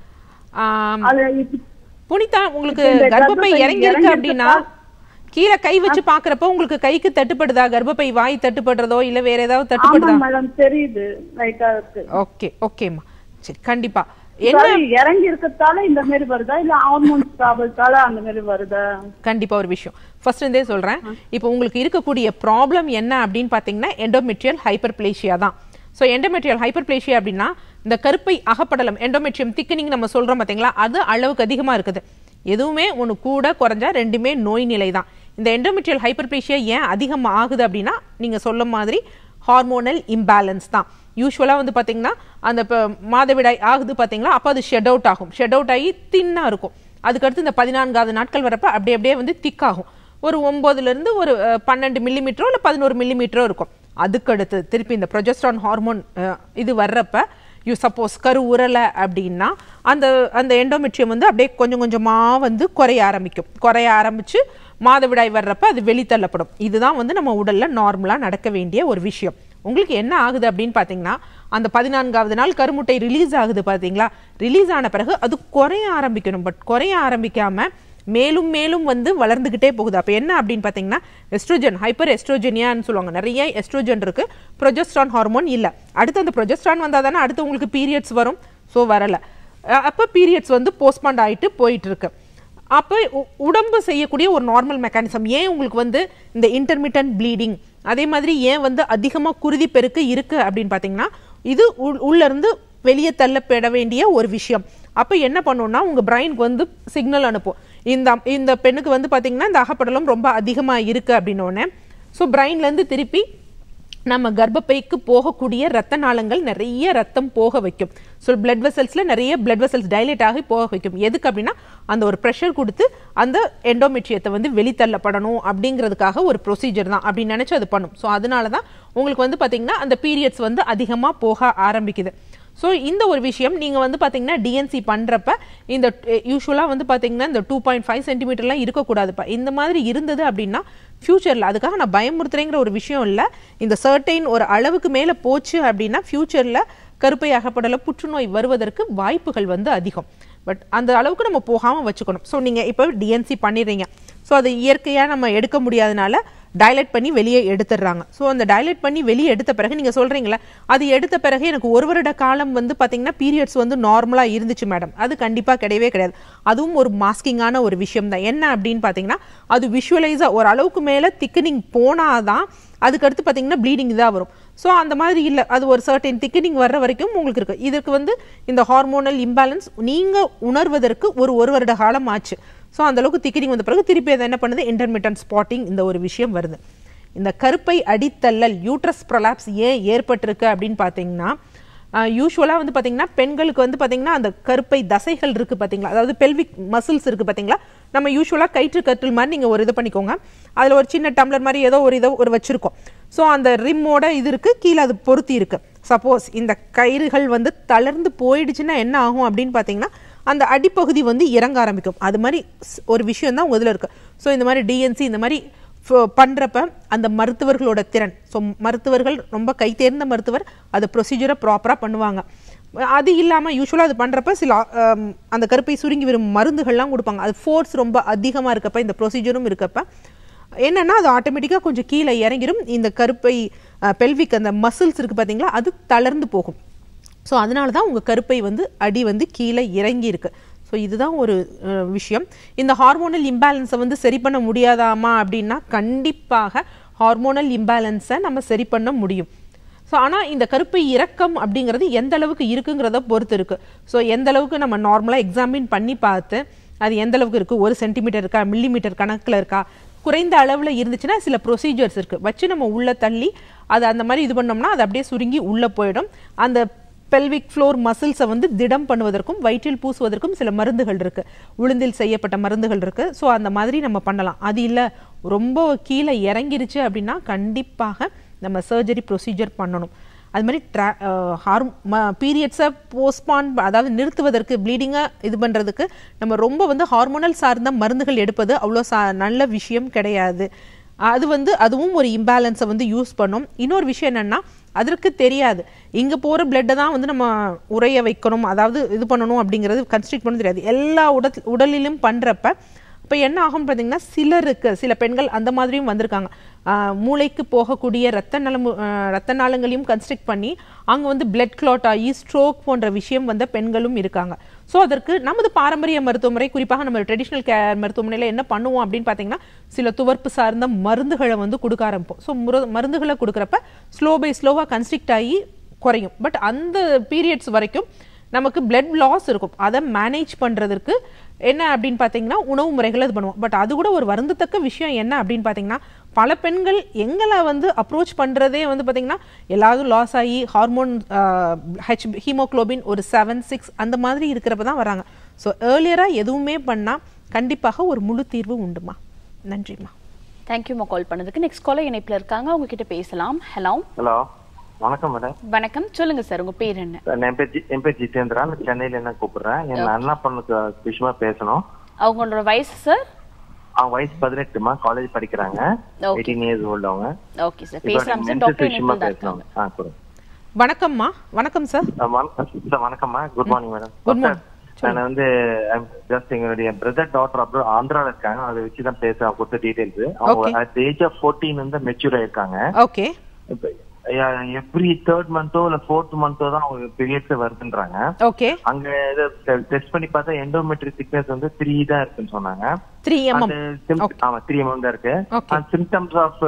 ஆம், அது இப்ப- புனிதா உங்களுக்கு இப்ப இந்த கர்ப்பப்பை கர்ப்பப்பை இறங்கி இருக்கு இறங்கி அப்படின்னா இருக்கா? கீழே கை வச்சு பாக்குறப்போ உங்களுக்கு கைக்கு தட்டுப்படுதா கர்ப்பப்பை வாய் தட்டுப்படுறதோ இல்ல வேற ஏதாவது தட்டுப்படுதா ஆமா மேடம் தெரியுது லைட்டா இருக்கு ஓகே ஓகேம்மா சரி கண்டிப்பா என்ன சரி, இறங்கி இருக்கத்தால இந்த மாதிரி வருதா இல்ல ஹார்மோன்ஸ் ப்ராப்ளத்தால அந்த மாதிரி வருதா கண்டிப்பா ஒரு விஷயம் ஃபர்ஸ்ட் இருந்தே சொல்றேன் இப்போ உங்களுக்கு இருக்கக்கூடிய ப்ராப்ளம் என்ன அப்படின்னு பாத்தீங்கன்னா எண்டோமெட்ரியல் ஹைப்பர்பிளேஷியா தான் ஸோ எண்டோமெட்ரியல் ஹைப்பர்பிளேஷியா அப்படின்னா இந்த கருப்பை அகப்படலம் எண்டோமெட்ரியம் திக்கனிங் நம்ம சொல்றோம் பாத்தீங்களா அது அளவுக்கு அதிகமா இருக்குது எதுவுமே ஒன்று கூட குறைஞ்சா ரெண்டுமே நோய் நிலை தான் இந்த எண்டோமெட்ரியல் ஹைப்பர்பிளேஷியா ஏன் அதிகம் ஆகுது அப்படின்னா நீங்க சொல்ல மாதிரி ஹார்மோனல் இம்பேலன்ஸ் தான் யூஸ்வலாக வந்து பார்த்தீங்கன்னா அந்த இப்போ மாதவிடாய் ஆகுது பார்த்தீங்களா அப்போ அது ஷெட் அவுட் ஆகும் ஷெட் அவுட் ஆகி தின்னாக இருக்கும் அதுக்கடுத்து இந்த பதினான்காவது நாட்கள் வரப்ப அப்படியே அப்படியே வந்து திக்காகும் ஒரு ஒம்போதுலேருந்து ஒரு அஹ், பன்னெண்டு மில்லிமீட்டரோ இல்லை பதினோரு மில்லிமீட்டரோ இருக்கும் அதுக்கடுத்து திருப்பி இந்த ப்ரொஜெஸ்ட்ரான் ஹார்மோன் இது வர்றப்ப யூ சப்போஸ் கரு உரலை அப்படின்னா அந்த அந்த எண்டோமெட்ரியம் வந்து அப்படியே கொஞ்சம் கொஞ்சமாக வந்து குறைய ஆரம்பிக்கும் குறைய ஆரம்பிச்சு மாதவிடாய் வர்றப்ப அது வெளித்தள்ளப்படும் இதுதான் வந்து நம்ம உடல்ல நார்மலாக நடக்க வேண்டிய ஒரு விஷயம் உங்களுக்கு என்ன ஆகுது அப்படின்னு பார்த்தீங்கன்னா அந்த பதினான்காவது நாள் கருமுட்டை ரிலீஸ் ஆகுது பார்த்தீங்களா ரிலீஸ் ஆன பிறகு அது குறைய ஆரம்பிக்கணும் பட் குறைய ஆரம்பிக்காம மேலும் மேலும் வந்து வளர்ந்துகிட்டே போகுது அப்போ என்ன அப்படின்னு பார்த்தீங்கன்னா எஸ்ட்ரோஜன் ஹைப்பர் எஸ்ட்ரோஜெனியான்னு சொல்லுவாங்க நிறைய எஸ்ட்ரோஜன் இருக்கு ப்ரொஜெஸ்ட்ரான் ஹார்மோன் இல்லை அடுத்து அந்த ப்ரொஜெஸ்ட்ரான் வந்தால் தானே அடுத்து உங்களுக்கு பீரியட்ஸ் வரும் ஸோ வரல அஹ் அப்போ பீரியட்ஸ் வந்து போஸ்ட்பாண்ட் ஆயிட்டு போயிட்டு இருக்கு அப்போ உ- உடம்பு செய்யக்கூடிய ஒரு நார்மல் மெக்கானிசம் ஏன் உங்களுக்கு வந்து இந்த இன்டர்மீடியன்ட் ப்ளீடிங் அதே மாதிரி ஏன் வந்து அதிகமாக குருதி பெருக்கு இருக்கு அப்படின்னு பார்த்தீங்கன்னா இது உள்- உள்ள இருந்து வெளியே தள்ளப்பட வேண்டிய ஒரு விஷயம் அப்போ என்ன பண்ணும்னா உங்கள் பிரைனுக்கு வந்து சிக்னல் அனுப்பும் இந்த இந்த பெண்ணுக்கு வந்து பார்த்தீங்கன்னா இந்த அகப்படலம் ரொம்ப அதிகமாக இருக்கு அப்படின்னோடனே ஸோ பிரைன்லேருந்து திருப்பி நம்ம கர்ப்பப்பைக்கு போகக்கூடிய ரத்த நாளங்கள் நிறைய ரத்தம் போக வைக்கும் ஸோ பிளட் வெசல்ஸில் நிறைய பிளட் வெசல்ஸ் டைலேட் ஆகி போக வைக்கும் எதுக்கு அப்படின்னா அந்த ஒரு ப்ரெஷர் கொடுத்து அந்த எண்டோமெட்ரியத்தை வந்து வெளித்தள்ளப்படணும் அப்படிங்கிறதுக்காக ஒரு ப்ரொசீஜர் தான் அப்படின்னு நினச்சி அது பண்ணும் ஸோ அதனால தான் உங்களுக்கு வந்து பார்த்தீங்கன்னா அந்த பீரியட்ஸ் வந்து அதிகமாக போக ஆரம்பிக்குது ஸோ இந்த ஒரு விஷயம் நீங்கள் வந்து பார்த்தீங்கன்னா டிஎன்சி பண்ணுறப்ப இந்த யூஸ்வலாக வந்து பார்த்தீங்கன்னா இந்த டூ பாயிண்ட் ஃபைவ் சென்டிமீட்டர்லாம் இருக்கக்கூடாதுப்பா இந்த மாதிரி இருந்தது அப்படின்னா ஃப்யூச்சரில் அதுக்காக நான் பயமுறுத்துறேங்கிற ஒரு விஷயம் இல்லை இந்த சர்டைன் ஒரு அளவுக்கு மேலே போச்சு அப்படின்னா ஃப்யூச்சரில் கருப்பை அகப்படல புற்றுநோய் வருவதற்கு வாய்ப்புகள் வந்து அதிகம் பட் அந்த அளவுக்கு நம்ம போகாமல் வச்சுக்கணும் ஸோ நீங்கள் இப்போ டிஎன்சி பண்ணிடுறீங்க ஸோ அது இயற்கையாக நம்ம எடுக்க முடியாதனால டைலேட் பண்ணி வெளியே எடுத்துடுறாங்க ஸோ அந்த டைலேட் பண்ணி வெளியே எடுத்த பிறகு நீங்கள் சொல்கிறீங்களே அது எடுத்த பிறகு எனக்கு ஒரு வருட காலம் வந்து பார்த்தீங்கன்னா பீரியட்ஸ் வந்து நார்மலாக இருந்துச்சு மேடம் அது கண்டிப்பாக கிடையவே கிடையாது அதுவும் ஒரு மாஸ்கிங்கான ஒரு விஷயம் தான் என்ன அப்படின்னு பார்த்தீங்கன்னா அது விஷுவலைஸாக ஒரு அளவுக்கு மேலே திக்கனிங் போனாதான் அதுக்கடுத்து பார்த்தீங்கன்னா ப்ளீடிங் தான் வரும் ஸோ அந்த மாதிரி இல்லை அது ஒரு சர்டைன் திக்கனிங் வர்ற வரைக்கும் உங்களுக்கு இருக்கு இதற்கு வந்து இந்த ஹார்மோனல் இம்பேலன்ஸ் நீங்கள் உணர்வதற்கு ஒரு ஒரு வருட காலம் ஆச்சு ஸோ அந்த அளவுக்கு திக்கனிங் வந்த பிறகு திருப்பி அதை என்ன பண்ணுது இன்டர்மீடியன்ட் ஸ்பாட்டிங் இந்த ஒரு விஷயம் வருது இந்த கருப்பை அடித்தள்ளல் யூட்ரஸ் ப்ரொலாப்ஸ் ஏன் ஏற்பட்டிருக்கு அப்படின்னு பார்த்தீங்கன்னா யூஸ்வலாக வந்து பார்த்தீங்கன்னா பெண்களுக்கு வந்து பார்த்தீங்கன்னா அந்த கருப்பை தசைகள் இருக்கு பார்த்தீங்களா அதாவது பெல்விக் மசில்ஸ் இருக்கு பார்த்தீங்களா நம்ம யூஸ்வலாக கயிற்று கட்டில் மாதிரி நீங்கள் ஒரு இது பண்ணிக்கோங்க அதில் ஒரு சின்ன டம்ளர் மாதிரி ஏதோ ஒரு இதோ ஒரு வச்சிருக்கோம் ஸோ அந்த ரிம்மோட இது இருக்கு கீழே அது பொருத்தி இருக்கு சப்போஸ் இந்த கயிறுகள் வந்து தளர்ந்து போயிடுச்சுன்னா என்ன ஆகும் அப்படின்னு பார்த்தீங்கன்னா அந்த அடிப்பகுதி வந்து இறங்க ஆரம்பிக்கும் அது மாதிரி ஸ்- ஒரு விஷயம் தான் இதில் இருக்கு ஸோ இந்த மாதிரி டிஎன்சி இந்த மாதிரி ஃப- பண்றப்ப அந்த மருத்துவர்களோட திறன் ஸோ மருத்துவர்கள் ரொம்ப கை தேர்ந்த மருத்துவர் அது ப்ரொசீஜரை ப்ராப்பராக பண்ணுவாங்க அது இல்லாமல் யூஸ்வலாக அது பண்ணுறப்ப சில ஆம், அந்த கருப்பை சுருங்கி வரும் மருந்துகள்லாம் கொடுப்பாங்க அது ஃபோர்ஸ் ரொம்ப அதிகமாக இருக்கப்ப இந்த ப்ரொசீஜரும் இருக்கப்ப என்னன்னா அது ஆட்டோமேட்டிக்காக கொஞ்சம் கீழே இறங்கிரும் இந்த கருப்பை பெல்விக் அந்த மசில்ஸ் இருக்குது பார்த்தீங்களா அது தளர்ந்து போகும் ஸோ அதனால தான் உங்கள் கருப்பை வந்து அடி வந்து கீழே இறங்கி இருக்கு ஸோ இதுதான் ஒரு அஹ், விஷயம் இந்த ஹார்மோனல் இம்பேலன்ஸை வந்து சரி பண்ண முடியாதாமா அப்படின்னா கண்டிப்பாக ஹார்மோனல் இம்பேலன்ஸை நம்ம சரி பண்ண முடியும் ஸோ ஆனால் இந்த கருப்பை இறக்கம் அப்படிங்கிறது எந்த அளவுக்கு இருக்குங்கிறத பொறுத்து இருக்கு ஸோ எந்த அளவுக்கு நம்ம நார்மலாக எக்ஸாமின் பண்ணி பார்த்து அது எந்த அளவுக்கு இருக்கு ஒரு சென்டிமீட்டர் இருக்கா மில்லிமீட்டர் கணக்கில் இருக்கா குறைந்த அளவில் இருந்துச்சுன்னா சில ப்ரொசீஜர்ஸ் இருக்கு வச்சு நம்ம உள்ள தள்ளி அது அந்த மாதிரி இது பண்ணோம்னா அது அப்படியே சுருங்கி உள்ளே போயிடும் அந்த பெல்விக் ஃப்ளோர் மசில்ஸை வந்து திடம் பண்ணுவதற்கும் வயிற்றில் பூசுவதற்கும் சில மருந்துகள் இருக்கு உளுந்தில் செய்யப்பட்ட மருந்துகள் இருக்கு ஸோ அந்த மாதிரி நம்ம பண்ணலாம் அது இல்லை ரொம்ப கீழே இறங்கிருச்சு அப்படின்னா கண்டிப்பாக நம்ம சர்ஜரி ப்ரொசீஜர் பண்ணணும் அது மாதிரி ட்ரா ஹார் பீரியட்ஸை போஸ்ட்பான் அதாவது நிறுத்துவதற்கு ப்ளீடிங்கை இது பண்ணுறதுக்கு நம்ம ரொம்ப வந்து ஹார்மோனல் சார்ந்த மருந்துகள் எடுப்பது அவ்வளோ சா நல்ல விஷயம் கிடையாது அது வந்து அதுவும் ஒரு இம்பேலன்ஸை வந்து யூஸ் பண்ணும் இன்னொரு விஷயம் என்னன்னா அதற்கு தெரியாது இங்கே போகிற பிளட்டை தான் வந்து நம்ம உறைய வைக்கணும் அதாவது இது பண்ணணும் அப்படிங்கிறது கன்ஸ்ட்ரிக்ட் பண்ண தெரியாது எல்லா உடல் உடலிலும் பண்ணுறப்ப இப்போ என்ன ஆகும் பார்த்தீங்கன்னா சிலருக்கு சில பெண்கள் அந்த மாதிரியும் வந்திருக்காங்க ஆஹ் மூளைக்கு போகக்கூடிய ரத்த நலமு ஆஹ் ரத்த நாளங்களையும் கன்ஸ்ட்ரக்ட் பண்ணி அங்கே வந்து பிளட் கிளாட் ஆகி ஸ்ட்ரோக் போன்ற விஷயம் வந்த பெண்களும் இருக்காங்க ஸோ அதற்கு நமது பாரம்பரிய மருத்துவமுறை குறிப்பாக நம்ம ட்ரெடிஷ்னல் கேர் மருத்துவமனையில் என்ன பண்ணுவோம் அப்படின்னு பார்த்தீங்கன்னா சில துவர்ப்பு சார்ந்த மருந்துகளை வந்து கொடுக்க ஆரம்பிப்போம் ஸோ மருந்துகளை கொடுக்குறப்ப ஸ்லோ பை ஸ்லோவாக கன்ஸ்ட்ரிக்ட் ஆகி குறையும் பட் அந்த பீரியட்ஸ் வரைக்கும் நமக்கு பிளட் லாஸ் இருக்கும் அதை மேனேஜ் பண்ணுறதுக்கு என்ன அப்படின்னு பார்த்தீங்கன்னா உணவு முறைகளை இது பண்ணுவோம் பட் அது கூட ஒரு வருந்தத்தக்க விஷயம் என்ன அப்படின்னு பார்த்தீங்கன்னா பல பெண்கள் எங்களை வந்து அப்ரோச் பண்ணுறதே வந்து பார்த்தீங்கன்னா எல்லாரும் லாஸ் ஆகி ஹார்மோன் ஹெச் ஹீமோக்ளோபின் ஒரு செவன் சிக்ஸ் அந்த மாதிரி இருக்கிறப்ப தான் வராங்க ஸோ ஏர்லியராக எதுவுமே பண்ணால் கண்டிப்பாக ஒரு முழு தீர்வு உண்டுமா நன்றிம்மா தேங்க்யூமா கால் பண்ணதுக்கு நெக்ஸ்ட் காலர் இணைப்புல இருக்காங்க அவங்க கிட்ட பேசலாம் ஹலோ ஹலோ வணக்கம் மேடம் வணக்கம் சொல்லுங்க சார் உங்க பேர் என்ன என் பேர் ஜி- என் பேர் ஜிதேந்திரா நான் சென்னையில என்ன கூப்பிடுறேன் என் அண்ணா பொண்ணுக்கு விஷயமா பேசணும் அவங்களோட வயசு சார் அவங்க வயசு பதினெட்டுமா காலேஜ் படிக்கிறாங்க Okay. எயிட்டீன் இயர்ஸ் ஓல்டு அவங்க ஓகே சார் இப்போ பேசலாம் சார் menses டாக்டர் விஷயமா இணைப்பில் தான் பேசணும் இருக்காங்க ஆ கொடுங்க வணக்கம்மா வணக்கம் சார் ஆ, வணக்கம் சார் வணக்கம்மா good morning madam Good morning. நான் வந்து ஜஸ்ட் எங்களுடைய பிரதர் டாட்டர் அப்புறம் ஆந்திரால இருக்காங்க அதை வச்சு தான் பேச கொடுத்த டீடைல்ஸ் அவங்க Okay. At age of fourteen வந்து மெச்சூர் ஆயிருக்காங்க ஓகே எவ்ரி தேர்ட் மந்தோ இல்ல ஃபோர்த் மந்தோ தான் அவங்க பீரியட்ஸ் வருதுன்றாங்க ஓகே அங்க டெஸ்ட் பண்ணி பார்த்தா எண்டோமெட்ரி திக்னஸ் வந்து த்ரீ தான் இருக்குன்னு சொன்னாங்க த்ரீ எம்எம் அந்த symptom- ஆமா த்ரீ எம்எம் தான் இருக்கு Okay. அந்த சிம்டம்ஸ் ஆஃப்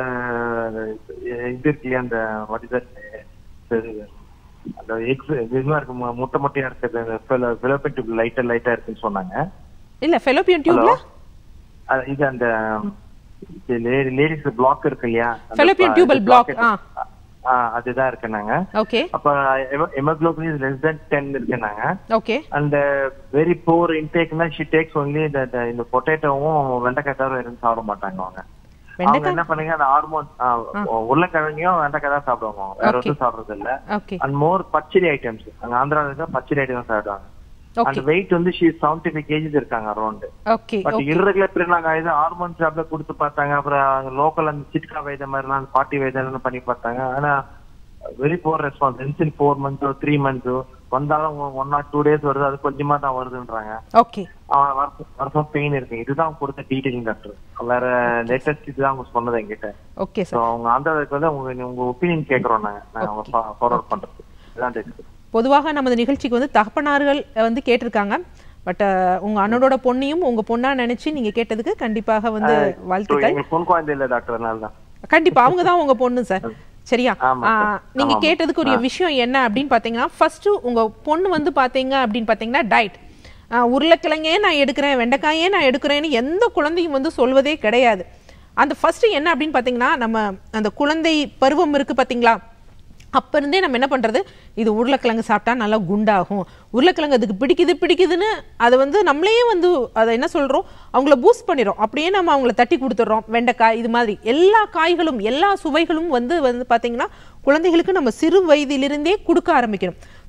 இது இருக்கு அந்த வாட் இஸ் அந்த எக்ஸ் இதுவா இருக்கு மு- முட்டை முட்டையா இருக்குது பிலோபின் டியூப் லைட்டா லைட்டா இருக்குன்னு சொன்னாங்க இல்ல ஃபெலோபியன் டியூப்ல ஹலோ அது- இது அந்த லேடிஸ் பிளாக் இருக்கு இல்லையா அந்த Fallopian ப- tubal இது block, block ஆ. ஆ, அதுதான் இருக்குனாங்க ஓகே அப்ப haemoglobin is less then ten இருக்குனாங்க ஓகே அந்த வெரி போர் இன்டேக்னா ஷி டேக்ஸ் ஒன்லி இந்த இந்த- இந்த பொட்டேட்டோவும் வெண்டைக்காய் தவிர எதுவும் சாப்பிட மாட்டாங்க அவங்க அவங்க வெண்டைக்காய் என்ன பண்ணுங்க அந்த ஹார்மோன் உருளைக்கிழங்கையும் வெண்டைக்காய் தான் சாப்பிடுவாங்க அவங்க. வேற Okay. எதுவும் சாப்பிடுறது இல்ல okay and more pachadi items அங்க ஆந்திரால இருக்க பச்சடி ஐட்டம் சாப்பிடுவாங்க ஓகே அந்த வெயிட் வந்து ஷீ செவன்டி ஃபைவ் கேஜிஸ் இருக்காங்க around okay but okay irregular period நாங்க இது ஹார்மோன் ஜாப்ல கொடுத்து பார்த்தாங்க அப்புறம் லோக்கல் அந்த சிட்கா வைத்தியம் மாதிரிலாம் அந்த பாட்டி வைத்தியம் பண்ணி பார்த்தாங்க ஆனா வெரி போர் ரெஸ்பான்ஸ் இன்சின் ஃபோர் மந்த்ஸோ த்ரீ மந்த்ஸோ வந்தாலும் ஒன் ஆர் டூ டேஸ் வருது அது கொஞ்சமா தான் வருதுன்றாங்க ஓகே அவன் வருஷம் வருஷம் பெயின் இருக்கு இதுதான் அவங்க கொடுத்த டீடைலிங் டாக்டர் வேற லேட்டஸ்ட் இதுதான் அவங்க சொன்னது என்கிட்ட ஓகே ஸோ சார் அவங்க ஆந்திராவுக்கு வந்து உங்க உங்க ஒப்பீனியன் கேட்கறோம் நாங்க நாங்க அவங்க ஃபார்வர்ட் பண்றது இதுதான் தெரியுது பொதுவாக நமது நிகழ்ச்சிக்கு வந்து தகப்பனார்கள் வந்து கேட்டிருக்காங்க பட் உங்க அண்ணனோட பொண்ணையும் உங்க பொண்ணா நினைச்சு நீங்க கேட்டதுக்கு கண்டிப்பாக வந்து So, வாழ்த்துக்கள் எங்களுக்கு பொன் குழந்தை இல்ல டாக்டர் அதனால தான் கண்டிப்பா அவங்க தான் உங்க பொண்ணு சார் சரியா ஆமா ஆ, சார். நீங்க ஆமா. கேட்டதுக்கு ஒரு விஷயம் என்ன அப்படின்னு பாத்தீங்கன்னா ஃபர்ஸ்ட் உங்க பொண்ணு வந்து பாத்தீங்க அப்படின்னு பாத்தீங்கன்னா டயட் உருளைக்கிழங்கே நான் எடுக்கிறேன் வெண்டைக்காயே நான் எடுக்கிறேன்னு எந்த குழந்தையும் வந்து சொல்வதே கிடையாது அந்த ஃபர்ஸ்ட் என்ன அப்படின்னு பாத்தீங்கன்னா நம்ம அந்த குழந்தை பருவம் இருக்கு பாத்தீங்களா அப்ப இருந்தே நம்ம என்ன பண்றது இது உருளைக்கிழங்கு சாப்பிட்டா நல்லா குண்டாகும் உருளைக்கிழங்கு அதுக்கு பிடிக்குது பிடிக்குதுன்னு அதை வந்து நம்மளே வந்து அதை என்ன சொல்றோம் அவங்கள பூஸ்ட் பண்ணிடும் அப்படியே நம்ம அவங்கள தட்டி கொடுத்துட்றோம் வெண்டைக்காய் இது மாதிரி எல்லா காய்களும் எல்லா சுவைகளும் வந்து வந்து பாத்தீங்கன்னா குழந்தைகளுக்கு நம்ம சிறு வயதிலிருந்தே கொடுக்க ஆரம்பிக்கணும்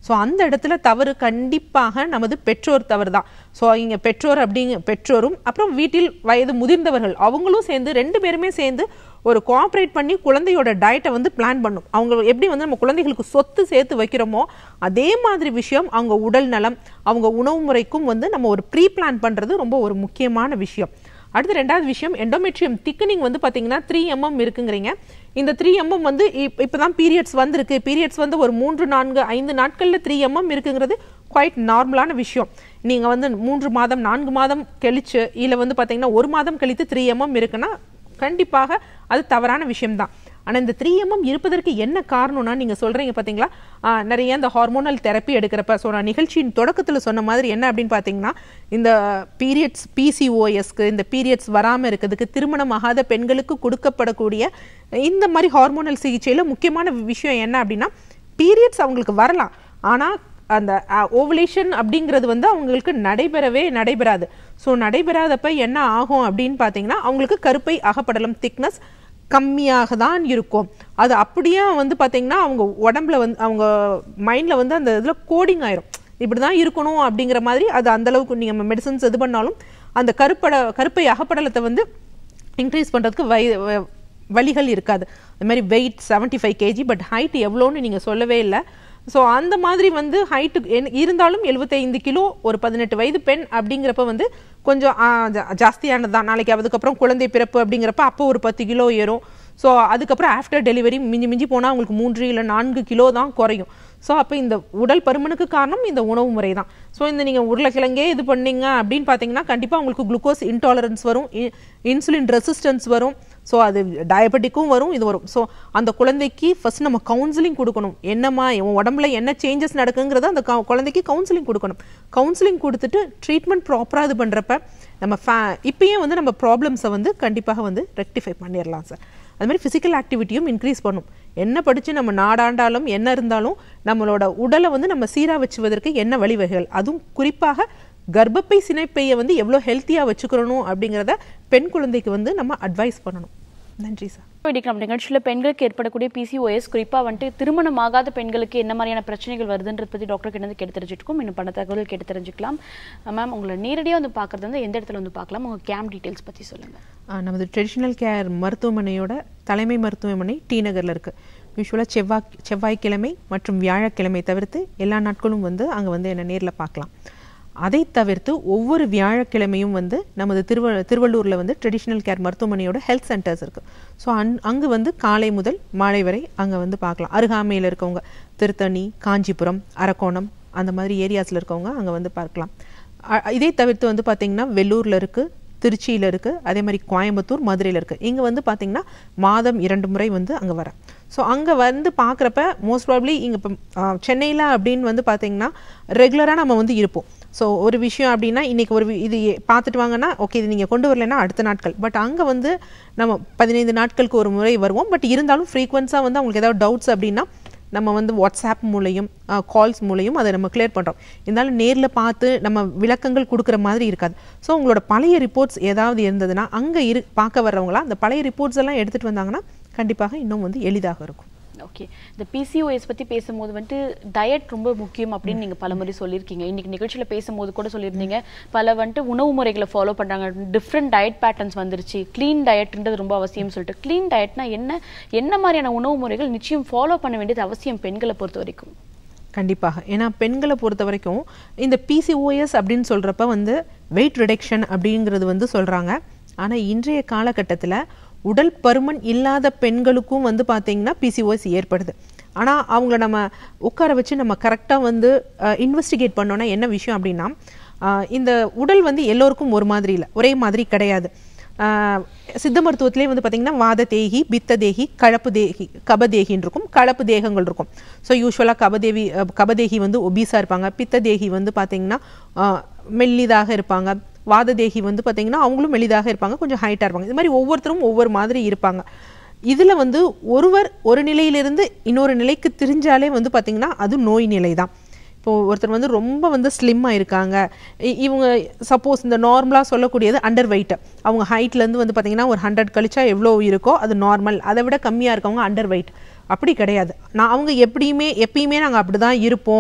ஸோ அந்த இடத்துல தவறு கண்டிப்பாக நமது பெற்றோர் தவறு தான் ஸோ இங்கே பெற்றோர் அப்படிங்க பெற்றோரும் அப்புறம் வீட்டில் வயது முதிர்ந்தவர்கள் அவங்களும் சேர்ந்து ரெண்டு பேருமே சேர்ந்து ஒரு கோஆப்ரேட் பண்ணி குழந்தையோட டயட்டை வந்து பிளான் பண்ணும் அவங்க எப்படி வந்து நம்ம குழந்தைகளுக்கு சொத்து சேர்த்து வைக்கிறோமோ அதே மாதிரி விஷயம் அவங்க உடல் நலம் அவங்க உணவு முறைக்கும் வந்து நம்ம ஒரு ப்ரீ பிளான் பண்ணுறது ரொம்ப ஒரு முக்கியமான விஷயம் அடுத்து ரெண்டாவது விஷயம் எண்டோமெட்ரியம் திக்கனிங் வந்து பார்த்தீங்கன்னா த்ரீ எம்எம் இருக்குங்கிறீங்க இந்த த்ரீ எம்எம் வந்து இப் இப்போ தான் பீரியட்ஸ் வந்திருக்கு பீரியட்ஸ் வந்து ஒரு மூன்று நான்கு ஐந்து நாட்களில் த்ரீ எம்எம் இருக்குங்கிறது குவைட் நார்மலான விஷயம் நீங்கள் வந்து மூன்று மாதம் நான்கு மாதம் கழிச்சு இல்லை வந்து பார்த்தீங்கன்னா ஒரு மாதம் கழித்து த்ரீ எம்எம் இருக்குன்னா கண்டிப்பாக அது தவறான விஷயம்தான் ஆனால் இந்த த்ரீ எம்எம் இருப்பதற்கு என்ன காரணம்னா நீங்கள் சொல்கிறீங்க பார்த்தீங்களா ஆஹ் நிறைய இந்த ஹார்மோனல் தெரப்பி எடுக்கிறப்ப ஸோ நான் நிகழ்ச்சியின் தொடக்கத்தில் சொன்ன மாதிரி என்ன அப்படின்னு பார்த்தீங்கன்னா இந்த பீரியட்ஸ் பிசிஓஎஸ்க்கு இந்த பீரியட்ஸ் வராமல் இருக்கிறதுக்கு திருமணமாகாத பெண்களுக்கு கொடுக்கப்படக்கூடிய இந்த மாதிரி ஹார்மோனல் சிகிச்சையில் முக்கியமான விஷயம் என்ன அப்படின்னா பீரியட்ஸ் அவங்களுக்கு வரலாம் ஆனால் அந்த ஓவலேஷன் அப்படிங்கிறது வந்து அவங்களுக்கு நடைபெறவே நடைபெறாது ஸோ நடைபெறாதப்ப என்ன ஆகும் அப்படின்னு பார்த்தீங்கன்னா அவங்களுக்கு கருப்பை அகப்படலம் திக்னஸ் கம்மியாக தான் இருக்கும் அது அப்படியே வந்து பார்த்தீங்கன்னா அவங்க உடம்புல வந்து அவங்க மைண்டில் வந்து அந்த இதில் கோடிங் ஆயிரும் இப்படி தான் இருக்கணும் அப்படிங்கிற மாதிரி அது அந்த அளவுக்கு நீங்கள் மெடிசன்ஸ் இது பண்ணாலும் அந்த கருப்பட கருப்பை அகப்படலத்தை வந்து இன்க்ரீஸ் பண்ணுறதுக்கு வை வ- வழிகள் இருக்காது அது மாதிரி weight 75 five kg but height எவ்வளோன்னு நீங்கள் சொல்லவே இல்லை ஸோ அந்த மாதிரி வந்து ஹைட்டு இருந்தாலும் 75 கிலோ ஒரு பதினெட்டு வயது பெண் அப்படிங்கிறப்ப வந்து கொஞ்சம் ஆ, ஜா- ஜாஸ்தியானது தான் நாளைக்கு அதுக்கப்புறம் குழந்தை பிறப்பு அப்படிங்கிறப்ப அப்போ ஒரு பத்து கிலோ ஏறும் ஸோ அதுக்கப்புறம் ஆஃப்டர் டெலிவரி மிஞ்சி மிஞ்சி போனால் அவங்களுக்கு மூன்று இல்லை நான்கு கிலோ தான் குறையும் ஸோ அப்போ இந்த உடல் பருமனுக்கு காரணம் இந்த உணவு முறை தான் ஸோ இந்த நீங்கள் உருளைக்கிழங்கே இது பண்ணீங்க அப்படின்னு பார்த்தீங்கன்னா கண்டிப்பாக உங்களுக்கு குளுக்கோஸ் இன்டாலரன்ஸ் வரும் இன்சுலின் ரெசிஸ்டன்ஸ் வரும் ஸோ அது டயபெட்டிக்கும் வரும் இது வரும் ஸோ அந்த குழந்தைக்கு ஃபர்ஸ்ட் நம்ம கவுன்சிலிங் கொடுக்கணும் என்னம்மா உன் உடம்புல என்ன சேஞ்சஸ் நடக்குங்கிறத அந்த கு- குழந்தைக்கு கவுன்சிலிங் கொடுக்கணும் கவுன்சிலிங் கொடுத்துட்டு ட்ரீட்மெண்ட் ப்ராப்பராக இது பண்ணுறப்ப நம்ம ஃபே இப்பயே வந்து நம்ம ப்ராப்ளம்ஸை வந்து கண்டிப்பாக வந்து ரெக்டிஃபை பண்ணிடலாம் சார் அது மாதிரி ஃபிசிக்கல் ஆக்டிவிட்டியும் இன்க்ரீஸ் பண்ணும் என்ன படித்து நம்ம நாடாண்டாலும் என்ன இருந்தாலும் நம்மளோட உடலை வந்து நம்ம சீராக வச்சுவதற்கு என்ன வழிவகைகள் அதுவும் குறிப்பாக கர்ப்பப்பை சினைப்பையை வந்து எவ்வளோ ஹெல்த்தியாக வச்சுக்கிறணும் அப்படிங்கிறத பெண் குழந்தைக்கு வந்து நம்ம அட்வைஸ் பண்ணணும் நன்றி சார் இன்னைக்கு நம்ம நிகழ்ச்சியில் பெண்களுக்கு ஏற்படக்கூடிய பிசிஓஎஸ் குறிப்பா வந்துட்டு திருமணமாகாத பெண்களுக்கு என்ன மாதிரியான பிரச்சனைகள் வருதுன்றத பத்தி டாக்டர் கிட்ட இருந்து கேட்டு தெரிஞ்சுட்டுக்கும் இன்னும் பல தகவல் கேட்டு தெரிஞ்சுக்கலாம் மேம் உங்களை நேரடியாக வந்து பார்க்கறது வந்து எந்த இடத்துல வந்து பார்க்கலாம் உங்க கேம்ப் டீடைல்ஸ் பத்தி சொல்லுங்க ஆ, நமது ட்ரெடிஷ்னல் கேர் மருத்துவமனையோட தலைமை மருத்துவமனை டி நகரில் இருக்குது யூஸ்வலாக செவ்வாய் செவ்வாய்க்கிழமை மற்றும் வியாழக்கிழமை தவிர்த்து எல்லா நாட்களும் வந்து அங்கே வந்து என்ன நேரில் பார்க்கலாம் அதை தவிர்த்து ஒவ்வொரு வியாழக்கிழமையும் வந்து நமது திருவ திருவள்ளூரில் வந்து ட்ரெடிஷ்னல் கேர் மருத்துவமனையோட ஹெல்த் சென்டர்ஸ் இருக்குது ஸோ அன் அங்கே வந்து காலை முதல் மாலை வரை அங்கே வந்து பார்க்கலாம் அருகாமையில் இருக்கவங்க திருத்தணி காஞ்சிபுரம் அரக்கோணம் அந்த மாதிரி ஏரியாஸில் இருக்கவங்க அங்கே வந்து பார்க்கலாம் அ- இதை தவிர்த்து வந்து பார்த்தீங்கன்னா வெள்ளூரில் இருக்குது திருச்சியில் இருக்குது அதே மாதிரி கோயம்புத்தூர் மதுரையில் இருக்குது இங்கே வந்து பார்த்தீங்கன்னா மாதம் இரண்டு முறை வந்து அங்கே வரேன் ஸோ அங்கே வந்து பார்க்குறப்ப மோஸ்ட் ப்ராப்ளி இங்கே இப்போ சென்னையில் அப்படின்னு வந்து பார்த்தீங்கன்னா ரெகுலராக நம்ம வந்து இருப்போம் ஸோ ஒரு விஷயம் அப்படின்னா இன்றைக்கி ஒரு வி- இது எ- பார்த்துட்டு வாங்கன்னா ஓகே இது நீங்கள் கொண்டு வரலைன்னா அடுத்த நாட்கள் பட் அங்கே வந்து நம்ம பதினைந்து நாட்களுக்கு ஒரு முறை வருவோம் பட் இருந்தாலும் ஃப்ரீக்வன்ஸாக வந்து அவங்களுக்கு ஏதாவது டவுட்ஸ் அப்படின்னா நம்ம வந்து வாட்ஸ்அப் மூலையும் கால்ஸ் மூலையும் அதை நம்ம கிளியர் பண்ணுறோம் இருந்தாலும் நேரில் பார்த்து நம்ம விளக்கங்கள் கொடுக்குற மாதிரி இருக்காது ஸோ உங்களோட பழைய ரிப்போர்ட்ஸ் ஏதாவது இருந்ததுன்னா அங்கே இரு பார்க்க வர்றவங்களா அந்த பழைய ரிப்போர்ட்ஸ் எல்லாம் எடுத்துகிட்டு வந்தாங்கன்னா கண்டிப்பாக இன்னும் வந்து எளிதாக இருக்கும் ஓகே இந்த பிசிஓஎஸ் பத்தி பேசும்போது வந்துட்டு டயட் ரொம்ப முக்கியம் அப்படின்னு நீங்க பலமுறை சொல்லியிருக்கீங்க இன்னைக்கு நிகழ்ச்சியில பேசும்போது கூட சொல்லியிருந்தீங்க பல வந்துட்டு உணவு முறைகளை ஃபாலோ பண்றாங்க டிஃப்ரெண்ட் டயட் பேட்டர்ன்ஸ் வந்துருச்சு க்ளீன் டயட்ன்றது ரொம்ப அவசியம் சொல்லிட்டு க்ளீன் டயட்னா என்ன என்ன மாதிரியான உணவு முறைகள் நிச்சயம் ஃபாலோ பண்ண வேண்டியது அவசியம் பெண்களை பொறுத்த வரைக்கும் கண்டிப்பாக ஏன்னா பெண்களை பொறுத்த வரைக்கும் இந்த பிசிஓஎஸ் அப்படின்னு சொல்கிறப்ப வந்து வெயிட் ரிடக்ஷன் அப்படிங்கிறது வந்து சொல்கிறாங்க ஆனால் இன்றைய காலகட்டத்தில் உடல் பருமன் இல்லாத பெண்களுக்கும் வந்து பார்த்தீங்கன்னா பிசிஓஎஸ் ஏற்படுது ஆனால் அவங்கள நம்ம உட்கார வச்சு நம்ம கரெக்டாக வந்து இன்வெஸ்டிகேட் பண்ணோன்னா என்ன விஷயம் அப்படின்னா அஹ், இந்த உடல் வந்து எல்லோருக்கும் ஒரு மாதிரி இல்லை ஒரே மாதிரி கிடையாது ஆஹ் சித்த மருத்துவத்திலே வந்து பார்த்தீங்கன்னா வாத தேகி பித்த தேகி கலப்பு தேகி கபதேகின்னு இருக்கும் கலப்பு தேகங்கள் இருக்கும் ஸோ யூஸ்வலாக கபதேவி அஹ் கபதேகி வந்து ஒபீஸாக இருப்பாங்க பித்த தேகி வந்து பார்த்தீங்கன்னா ஆஹ் மெல்லிதாக இருப்பாங்க வாத தேகி வந்து பார்த்தீங்கன்னா அவங்களும் மெல்லிதாக இருப்பாங்க கொஞ்சம் ஹைட்டாக இருப்பாங்க இது மாதிரி ஒவ்வொருத்தரும் ஒவ்வொரு மாதிரி இருப்பாங்க இதில் வந்து ஒருவர் ஒரு நிலையிலிருந்து இன்னொரு நிலைக்கு திரிஞ்சாலே வந்து பார்த்தீங்கன்னா அது நோய் நிலை தான் இப்போ ஒருத்தர் வந்து ரொம்ப வந்து ஸ்லிம்மாக இருக்காங்க இ- இவங்க சப்போஸ் இந்த நார்மலாக சொல்லக்கூடியது அண்டர் வெயிட் அவங்க ஹைட்லேருந்து வந்து பார்த்தீங்கன்னா ஒரு ஹண்ட்ரட் கழிச்சா எவ்வளோ இருக்கோ அது நார்மல் அதை விட கம்மியாக இருக்கவங்க அண்டர் வெயிட் அப்படி கிடையாது நான் அவங்க எப்படியுமே எப்பயுமே நாங்கள் அப்படி தான் இருப்போம்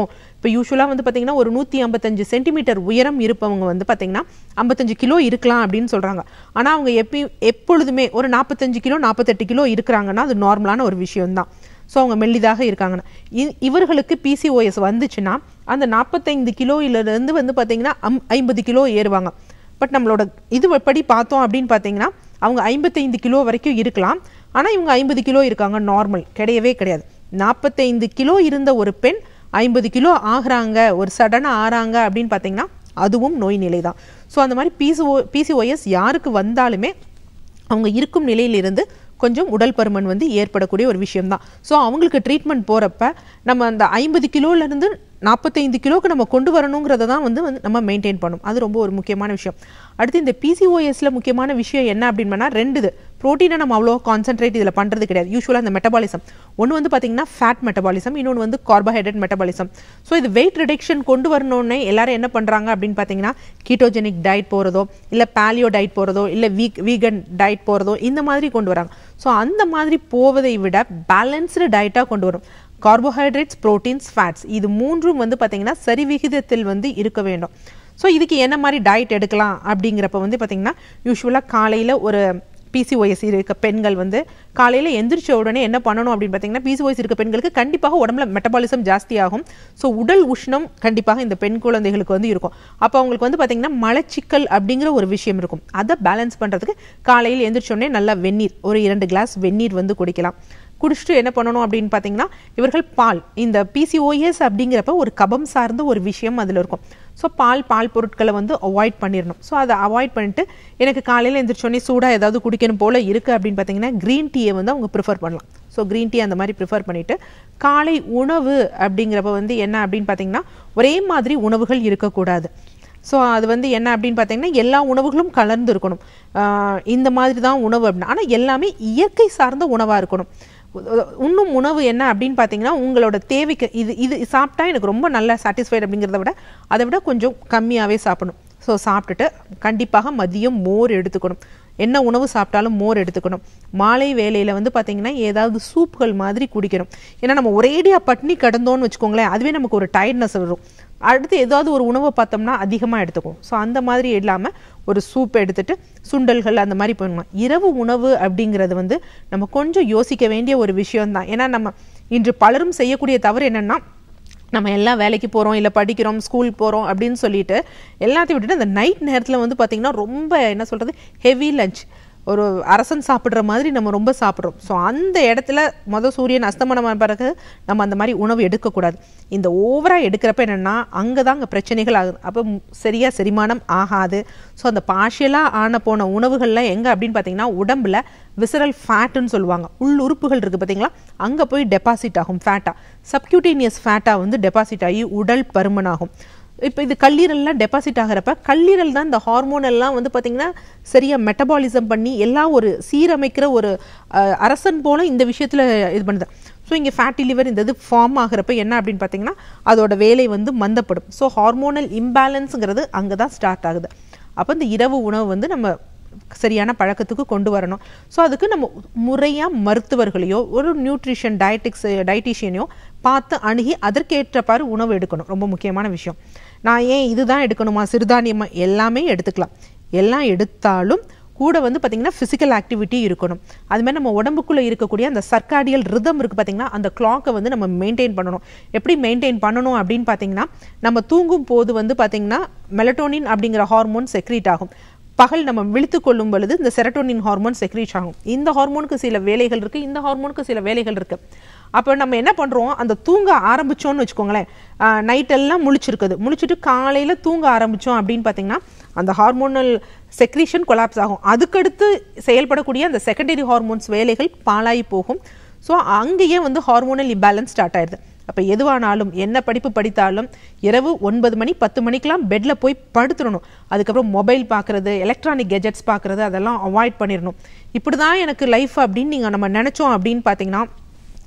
இப்போ யூஸ்வலாக வந்து பார்த்தீங்கன்னா ஒரு நூற்றி ஐம்பத்தஞ்சு சென்டிமீட்டர் உயரம் இருப்பவங்க வந்து பார்த்தீங்கன்னா ஐம்பத்தஞ்சு கிலோ இருக்கலாம் அப்படின்னு சொல்கிறாங்க ஆனால் அவங்க எப்பயும் எப்பொழுதுமே ஒரு நாற்பத்தஞ்சு கிலோ நாற்பத்தெட்டு கிலோ இருக்கிறாங்கன்னா அது நார்மலான ஒரு விஷயம்தான் ஸோ அவங்க மெல்லிதாக இருக்காங்கன்னா இ- இவர்களுக்கு பிசிஓஎஸ் வந்துச்சுன்னா அந்த நாற்பத்தைந்து கிலோயிலிருந்து வந்து பார்த்தீங்கன்னா அம் ஐம்பது கிலோ ஏறுவாங்க பட் நம்மளோட இது படி பார்த்தோம் அப்படின்னு பார்த்தீங்கன்னா அவங்க ஐம்பத்தைந்து கிலோ வரைக்கும் இருக்கலாம் ஆனால் இவங்க ஐம்பது கிலோ இருக்காங்க நார்மல் கிடையவே கிடையாது நாற்பத்தைந்து கிலோ இருந்த ஒரு பெண் ஐம்பது கிலோ ஆகுறாங்க ஒரு சடனாக ஆறாங்க அப்படின்னு பார்த்தீங்கன்னா அதுவும் நோய் நிலை தான் ஸோ அந்த மாதிரி பிசிஓ பிசிஓஎஸ் யாருக்கு வந்தாலுமே அவங்க இருக்கும் நிலையிலிருந்து கொஞ்சம் உடல் பருமன் வந்து ஏற்படக்கூடிய ஒரு விஷயம்தான் ஸோ அவங்களுக்கு ட்ரீட்மெண்ட் போகிறப்ப நம்ம அந்த ஐம்பது கிலோலேருந்து நாற்பத்தைந்து கிலோக்கு நம்ம கொண்டு வரணுங்கிறத தான் வந்து வந்து நம்ம மெயின்டைன் பண்ணணும் அது ரொம்ப ஒரு முக்கியமான விஷயம் அடுத்து இந்த பிசிஓஎஸ்ல முக்கியமான விஷயம் என்ன அப்படின்னா ரெண்டு இது ப்ரோட்டீனை நம்ம அவ்வளோ கான்சென்ட்ரேட் இதில் பண்ணுறது கிடையாது யூஸ்வலாக இந்த மெட்டபாலிசம் ஒன்று வந்து பார்த்தீங்கன்னா ஃபேட் மெட்டபாலிசம் இன்னொன்று வந்து கார்போஹைட்ரேட் மெட்டபாலிசம் ஸோ இது வெயிட் ரிடக்ஷன் கொண்டு வரணுன்னே எல்லாரும் என்ன பண்ணுறாங்க அப்படின்னு பார்த்தீங்கன்னா கீட்டோஜெனிக் டயட் போகிறதோ இல்லை பேலியோ டயட் போகிறதோ இல்லை வீக் வீகன் டயட் போகிறதோ இந்த மாதிரி கொண்டு வராங்க ஸோ அந்த மாதிரி போவதை விட பேலன்ஸ்டு டயட்டாக கொண்டு வரும் கார்போஹைட்ரேட்ஸ் புரோட்டீன்ஸ் ஃபேட்ஸ் இது மூன்றும் வந்து பார்த்தீங்கன்னா சரி விகிதத்தில் வந்து இருக்க வேண்டும் ஸோ இதுக்கு என்ன மாதிரி டயட் எடுக்கலாம் அப்படிங்கிறப்ப வந்து பார்த்தீங்கன்னா யூஸ்வலாக காலையில் ஒரு பிசிஓஎஸ் இருக்க பெண்கள் வந்து காலையில் எந்திரிச்ச உடனே என்ன பண்ணணும் அப்படின்னு பார்த்தீங்கன்னா பிசிஓஎஸ் இருக்க பெண்களுக்கு கண்டிப்பாக உடம்புல மெட்டபாலிசம் ஜாஸ்தி ஆகும் ஸோ உடல் உஷ்ணம் கண்டிப்பாக இந்த பெண் குழந்தைகளுக்கு வந்து இருக்கும் அப்போ அவங்களுக்கு வந்து பார்த்தீங்கன்னா மலச்சிக்கல் அப்படிங்கிற ஒரு விஷயம் இருக்கும் அதை பேலன்ஸ் பண்ணுறதுக்கு காலையில் எந்திரிச்ச உடனே நல்லா வெந்நீர் ஒரு இரண்டு கிளாஸ் வெந்நீர் வந்து குடிக்கலாம் குடிச்சிட்டு என்ன பண்ணணும் அப்படின்னு பார்த்தீங்கன்னா இவர்கள் பால் இந்த பிசிஓஎஸ் அப்படிங்கிறப்ப ஒரு கபம் சார்ந்த ஒரு விஷயம் அதில் இருக்கும் ஸோ பால் பால் பொருட்களை வந்து அவாய்ட் பண்ணிடணும் ஸோ அதை அவாய்ட் பண்ணிட்டு எனக்கு காலையில் எந்திரிச்சோடனே சூடாக ஏதாவது குடிக்கணும் போல் இருக்குது அப்படின்னு பார்த்தீங்கன்னா க்ரீன் டீயை வந்து அவங்க ப்ரிஃபர் பண்ணலாம் ஸோ க்ரீன் டீ அந்த மாதிரி ப்ரிஃபர் பண்ணிவிட்டு காலை உணவு அப்படிங்கிறப்ப வந்து என்ன அப்படின்னு பார்த்தீங்கன்னா ஒரே மாதிரி உணவுகள் இருக்கக்கூடாது ஸோ அது வந்து என்ன அப்படின்னு பார்த்தீங்கன்னா எல்லா உணவுகளும் கலந்து இருக்கணும் ஆஹ் இந்த மாதிரி தான் உணவு அப்படின்னு ஆனால் எல்லாமே இயற்கை சார்ந்த உணவாக இருக்கணும் உ- உண்ணும் உணவு என்ன அப்படின்னு பார்த்தீங்கன்னா உங்களோட தேவைக்கு இது இது சாப்பிட்டா எனக்கு ரொம்ப நல்லா சாட்டிஸ்ஃபைடு அப்படிங்கிறத விட அதை விட கொஞ்சம் கம்மியாகவே சாப்பிடணும் ஸோ சாப்பிட்டுட்டு கண்டிப்பாக மதியம் மோர் எடுத்துக்கணும் என்ன உணவு சாப்பிட்டாலும் மோர் எடுத்துக்கணும் மாலை வேளையில் வந்து பார்த்தீங்கன்னா ஏதாவது சூப்புகள் மாதிரி குடிக்கணும் ஏன்னா நம்ம ஒரேடியாக பட்னி கிடந்தோன்னு வச்சுக்கோங்களேன் அதுவே நமக்கு ஒரு டயர்ட்னஸ் வரும் அடுத்து ஏதாவது ஒரு உணவை பார்த்தோம்னா அதிகமாக எடுத்துக்கும் ஸோ அந்த மாதிரி இல்லாமல் ஒரு சூப் எடுத்துட்டு சுண்டல்கள் அந்த மாதிரி பண்ணலாம் இரவு உணவு அப்படிங்கிறது வந்து நம்ம கொஞ்சம் யோசிக்க வேண்டிய ஒரு விஷயம்தான் ஏன்னா நம்ம இன்று பலரும் செய்யக்கூடிய தவறு என்னன்னா நம்ம எல்லாம் வேலைக்கு போகிறோம் இல்லை படிக்கிறோம் ஸ்கூல் போகிறோம் அப்படின்னு சொல்லிட்டு எல்லாத்தையும் விட்டுட்டு அந்த நைட் நேரத்தில் வந்து பார்த்திங்கன்னா ரொம்ப என்ன சொல்கிறது ஹெவி லஞ்ச் ஒரு அரசன் சாப்பிட்ற மாதிரி நம்ம ரொம்ப சாப்பிட்றோம் ஸோ அந்த இடத்துல மொதல் சூரியன் அஸ்தமனமான பிறகு நம்ம அந்த மாதிரி உணவு எடுக்கக்கூடாது இந்த ஓவராக எடுக்கிறப்ப என்னென்னா அங்கே தான் அங்கே பிரச்சனைகள் ஆகுது அப்போ சரியாக செரிமானம் ஆகாது ஸோ அந்த பார்ஷியலாக ஆன போன உணவுகள்லாம் எங்கே அப்படின்னு பார்த்தீங்கன்னா உடம்புல விசரல் ஃபேட்டுன்னு சொல்லுவாங்க உள் உறுப்புகள் இருக்குது பார்த்தீங்களா அங்கே போய் டெபாசிட் ஆகும் ஃபேட்டாக சப்கியூட்டேனியஸ் ஃபேட்டாக வந்து டெபாசிட் ஆகி உடல் பருமனாகும் இப்போ இது கல்லீரல்லாம் டெபாசிட் ஆகிறப்ப கல்லீரல் தான் இந்த ஹார்மோன் எல்லாம் வந்து பார்த்தீங்கன்னா சரியாக மெட்டபாலிசம் பண்ணி எல்லாம் ஒரு சீரமைக்கிற ஒரு அஹ், அரசன் போல இந்த விஷயத்தில் இது பண்ணுது ஸோ இங்கே ஃபேட்டி லிவர் இந்த இது ஃபார்ம் ஆகிறப்ப என்ன அப்படின்னு பார்த்தீங்கன்னா அதோட வேலை வந்து மந்தப்படும் ஸோ ஹார்மோனல் இம்பேலன்ஸுங்கிறது அங்கே தான் ஸ்டார்ட் ஆகுது அப்போ இந்த இரவு உணவு வந்து நம்ம சரியான பழக்கத்துக்கு கொண்டு வரணும் ஸோ அதுக்கு நம்ம முறையாக மருத்துவர்களையோ ஒரு நியூட்ரிஷன் டயட்டிக்ஸ் டயட்டிஷியனையோ பார்த்து அணுகி அதற்கேற்றப்பாறு உணவு எடுக்கணும் ரொம்ப முக்கியமான விஷயம் நான் ஏன் இதுதான் எடுக்கணுமா சிறுதானியமா எல்லாமே எடுத்துக்கலாம் எல்லாம் எடுத்தாலும் கூட வந்து பார்த்திங்கன்னா ஃபிசிக்கல் ஆக்டிவிட்டி இருக்கணும் அது மாதிரி நம்ம உடம்புக்குள்ளே இருக்கக்கூடிய அந்த சர்க்காடியல் ரிதம் இருக்குது பார்த்திங்கன்னா அந்த கிளாக்கை வந்து நம்ம மெயின்டைன் பண்ணணும் எப்படி மெயின்டைன் பண்ணணும் அப்படின்னு பார்த்தீங்கன்னா நம்ம தூங்கும் போது வந்து பார்த்திங்கன்னா மெலட்டோனின் அப்படிங்கிற ஹார்மோன் செக்ரீட் ஆகும் பகல் நம்ம விழித்து கொள்ளும் பொழுது இந்த செரட்டோனின் ஹார்மோன் செக்ரீட் ஆகும் இந்த ஹார்மோனுக்கு சில வேலைகள் இருக்குது இந்த ஹார்மோனுக்கு சில வேலைகள் இருக்குது அப்போ நம்ம என்ன பண்ணுறோம் அந்த தூங்க ஆரம்பிச்சோம்னு வச்சுக்கோங்களேன் நைட் எல்லாம் முழிச்சிருக்குது முழிச்சிட்டு காலையில் தூங்க ஆரம்பித்தோம் அப்படின்னு பார்த்தீங்கன்னா அந்த ஹார்மோனல் செக்ரீஷன் கொலாப்ஸ் ஆகும் அதுக்கடுத்து செயல்படக்கூடிய அந்த செகண்டரி ஹார்மோன்ஸ் வேலைகள் பாழாகி போகும் ஸோ அங்கேயே வந்து ஹார்மோனல் இம்பேலன்ஸ் ஸ்டார்ட் ஆயிடுது அப்போ எதுவானாலும் என்ன படிப்பு படித்தாலும் இரவு ஒன்பது மணி பத்து மணிக்கெலாம் பெட்டில் போய் படுத்துடணும் அதுக்கப்புறம் மொபைல் பார்க்குறது எலக்ட்ரானிக் கெஜெட்ஸ் பார்க்குறது அதெல்லாம் அவாய்ட் பண்ணிடணும் இப்படி தான் எனக்கு லைஃப் அப்படின்னு நீங்கள் நம்ம நினச்சோம் அப்படின்னு பார்த்தீங்கன்னா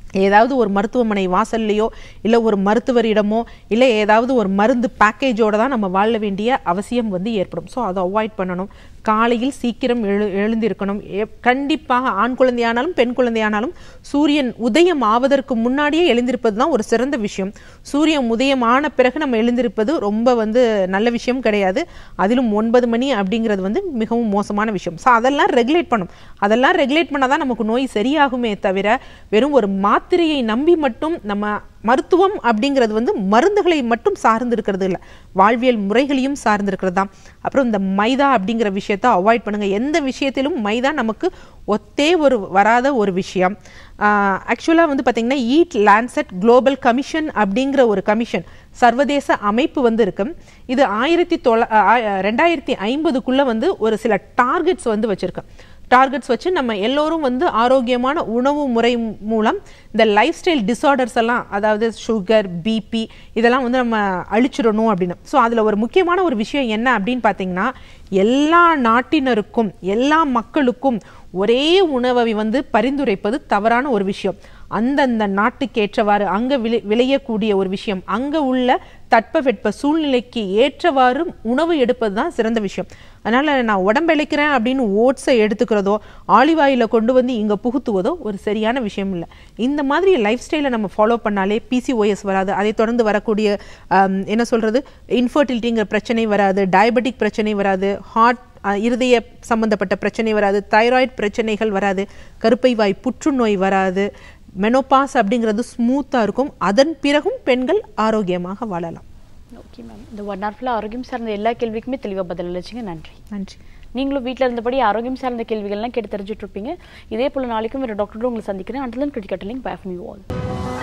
ஏதாவது ஒரு மருத்துவமனை வாசல்லையோ இல்லை ஒரு மருத்துவரிடமோ இல்லை ஏதாவது ஒரு மருந்து பேக்கேஜோட தான் நம்ம வாழ வேண்டிய அவசியம் வந்து ஏற்படும் ஸோ அதை அவாய்ட் பண்ணணும் காலையில் சீக்கிரம் எழு எழுந்திருக்கணும் எப்- கண்டிப்பாக ஆண் குழந்தையானாலும் பெண் குழந்தையானாலும் சூரியன் உதயம் ஆவதற்கு முன்னாடியே எழுந்திருப்பது தான் ஒரு சிறந்த விஷயம் சூரியன் உதயம் ஆன பிறகு நம்ம எழுந்திருப்பது ரொம்ப வந்து நல்ல விஷயம் கிடையாது அதிலும் ஒன்பது மணி அப்படிங்கிறது வந்து மிகவும் மோசமான விஷயம் ஸோ அதெல்லாம் ரெகுலேட் பண்ணும் அதெல்லாம் ரெகுலேட் பண்ணால் தான் நமக்கு நோய் சரியாகுமே தவிர வெறும் ஒரு மாத்திரையை நம்பி மட்டும் நம்ம மருத்துவம் அப்படிங்கிறது வந்து மருந்துகளை மட்டும் சார்ந்து இருக்கிறது இல்லை வாழ்வியல் முறைகளையும் சார்ந்து இருக்கிறது தான் அப்புறம் இந்த மைதா அப்படிங்கிற விஷயத்த அவாய்ட் பண்ணுங்க எந்த விஷயத்திலும் மைதா நமக்கு ஒத்தே ஒரு வராத ஒரு விஷயம் ஆக்சுவலாக வந்து பார்த்தீங்கன்னா ஈட் லான்செட் குளோபல் கமிஷன் அப்படிங்கிற ஒரு கமிஷன் சர்வதேச அமைப்பு வந்து இருக்கு இது ஆயிரத்தி தொள்ள ஆ- ரெண்டாயிரத்தி ஐம்பதுக்குள்ள வந்து ஒரு சில டார்கெட்ஸ் வந்து வச்சிருக்கு டார்கெட்ஸ் வச்சு நம்ம எல்லோரும் வந்து ஆரோக்கியமான உணவு முறை மூலம் இந்த லைஃப் ஸ்டைல் டிசார்டர்ஸ் எல்லாம் அதாவது சுகர் பிபி இதெல்லாம் வந்து நம்ம அழிச்சிடணும் அப்படின்னு ஸோ அதில் ஒரு முக்கியமான ஒரு விஷயம் என்ன அப்படின்னு பார்த்தீங்கன்னா எல்லா நாட்டினருக்கும் எல்லா மக்களுக்கும் ஒரே உணவை வந்து பரிந்துரைப்பது தவறான ஒரு விஷயம் அந்தந்த நாட்டுக்கேற்றவாறு அங்க விளை விளையக்கூடிய ஒரு விஷயம் அங்க உள்ள தட்பவெட்ப சூழ்நிலைக்கு ஏற்றவாறு உணவு எடுப்பது தான் சிறந்த விஷயம் அதனால நான் உடம்பிழைக்கிறேன் அப்படின்னு ஓட்ஸை எடுத்துக்கிறதோ ஆலிவ் ஆயில கொண்டு வந்து இங்க புகுத்துவதோ ஒரு சரியான விஷயம் இல்லை இந்த மாதிரி லைஃப் ஸ்டைலை நம்ம ஃபாலோ பண்ணாலே பிசிஓஎஸ் வராது அதை தொடர்ந்து வரக்கூடிய ஆம், என்ன சொல்றது இன்ஃபர்டிலிட்டிங்கிற பிரச்சனை வராது டயபெட்டிக் பிரச்சனை வராது ஹார்ட் அஹ் இருதய சம்பந்தப்பட்ட பிரச்சனை வராது தைராய்டு பிரச்சனைகள் வராது கருப்பை வாய் புற்றுநோய் வராது மெனோபாஸ் அப்படிங்கிறது ஸ்மூத்தாக இருக்கும் அதன் பிறகும் பெண்கள் ஆரோக்கியமாக வாழலாம் ஓகே மேம் இந்த ஒன் ஹவர் ஃபுல்லாக ஆரோக்கியம் சார்ந்த எல்லா கேள்விக்குமே தெளிவாக பதில் அளிச்சிங்க நன்றி நன்றி நீங்களும் வீட்டில் இருந்தபடி ஆரோக்கியம் சார்ந்த கேள்விகள்லாம் கேட்டு தெரிஞ்சுட்டு இருப்பீங்க இதே போல் நாளைக்கும் வேறு டாக்டரோட உங்களை சந்திக்கிறேன் அண்டலன் கிரிக்கெட்டலிங் பேஃப் நியூ ஆல்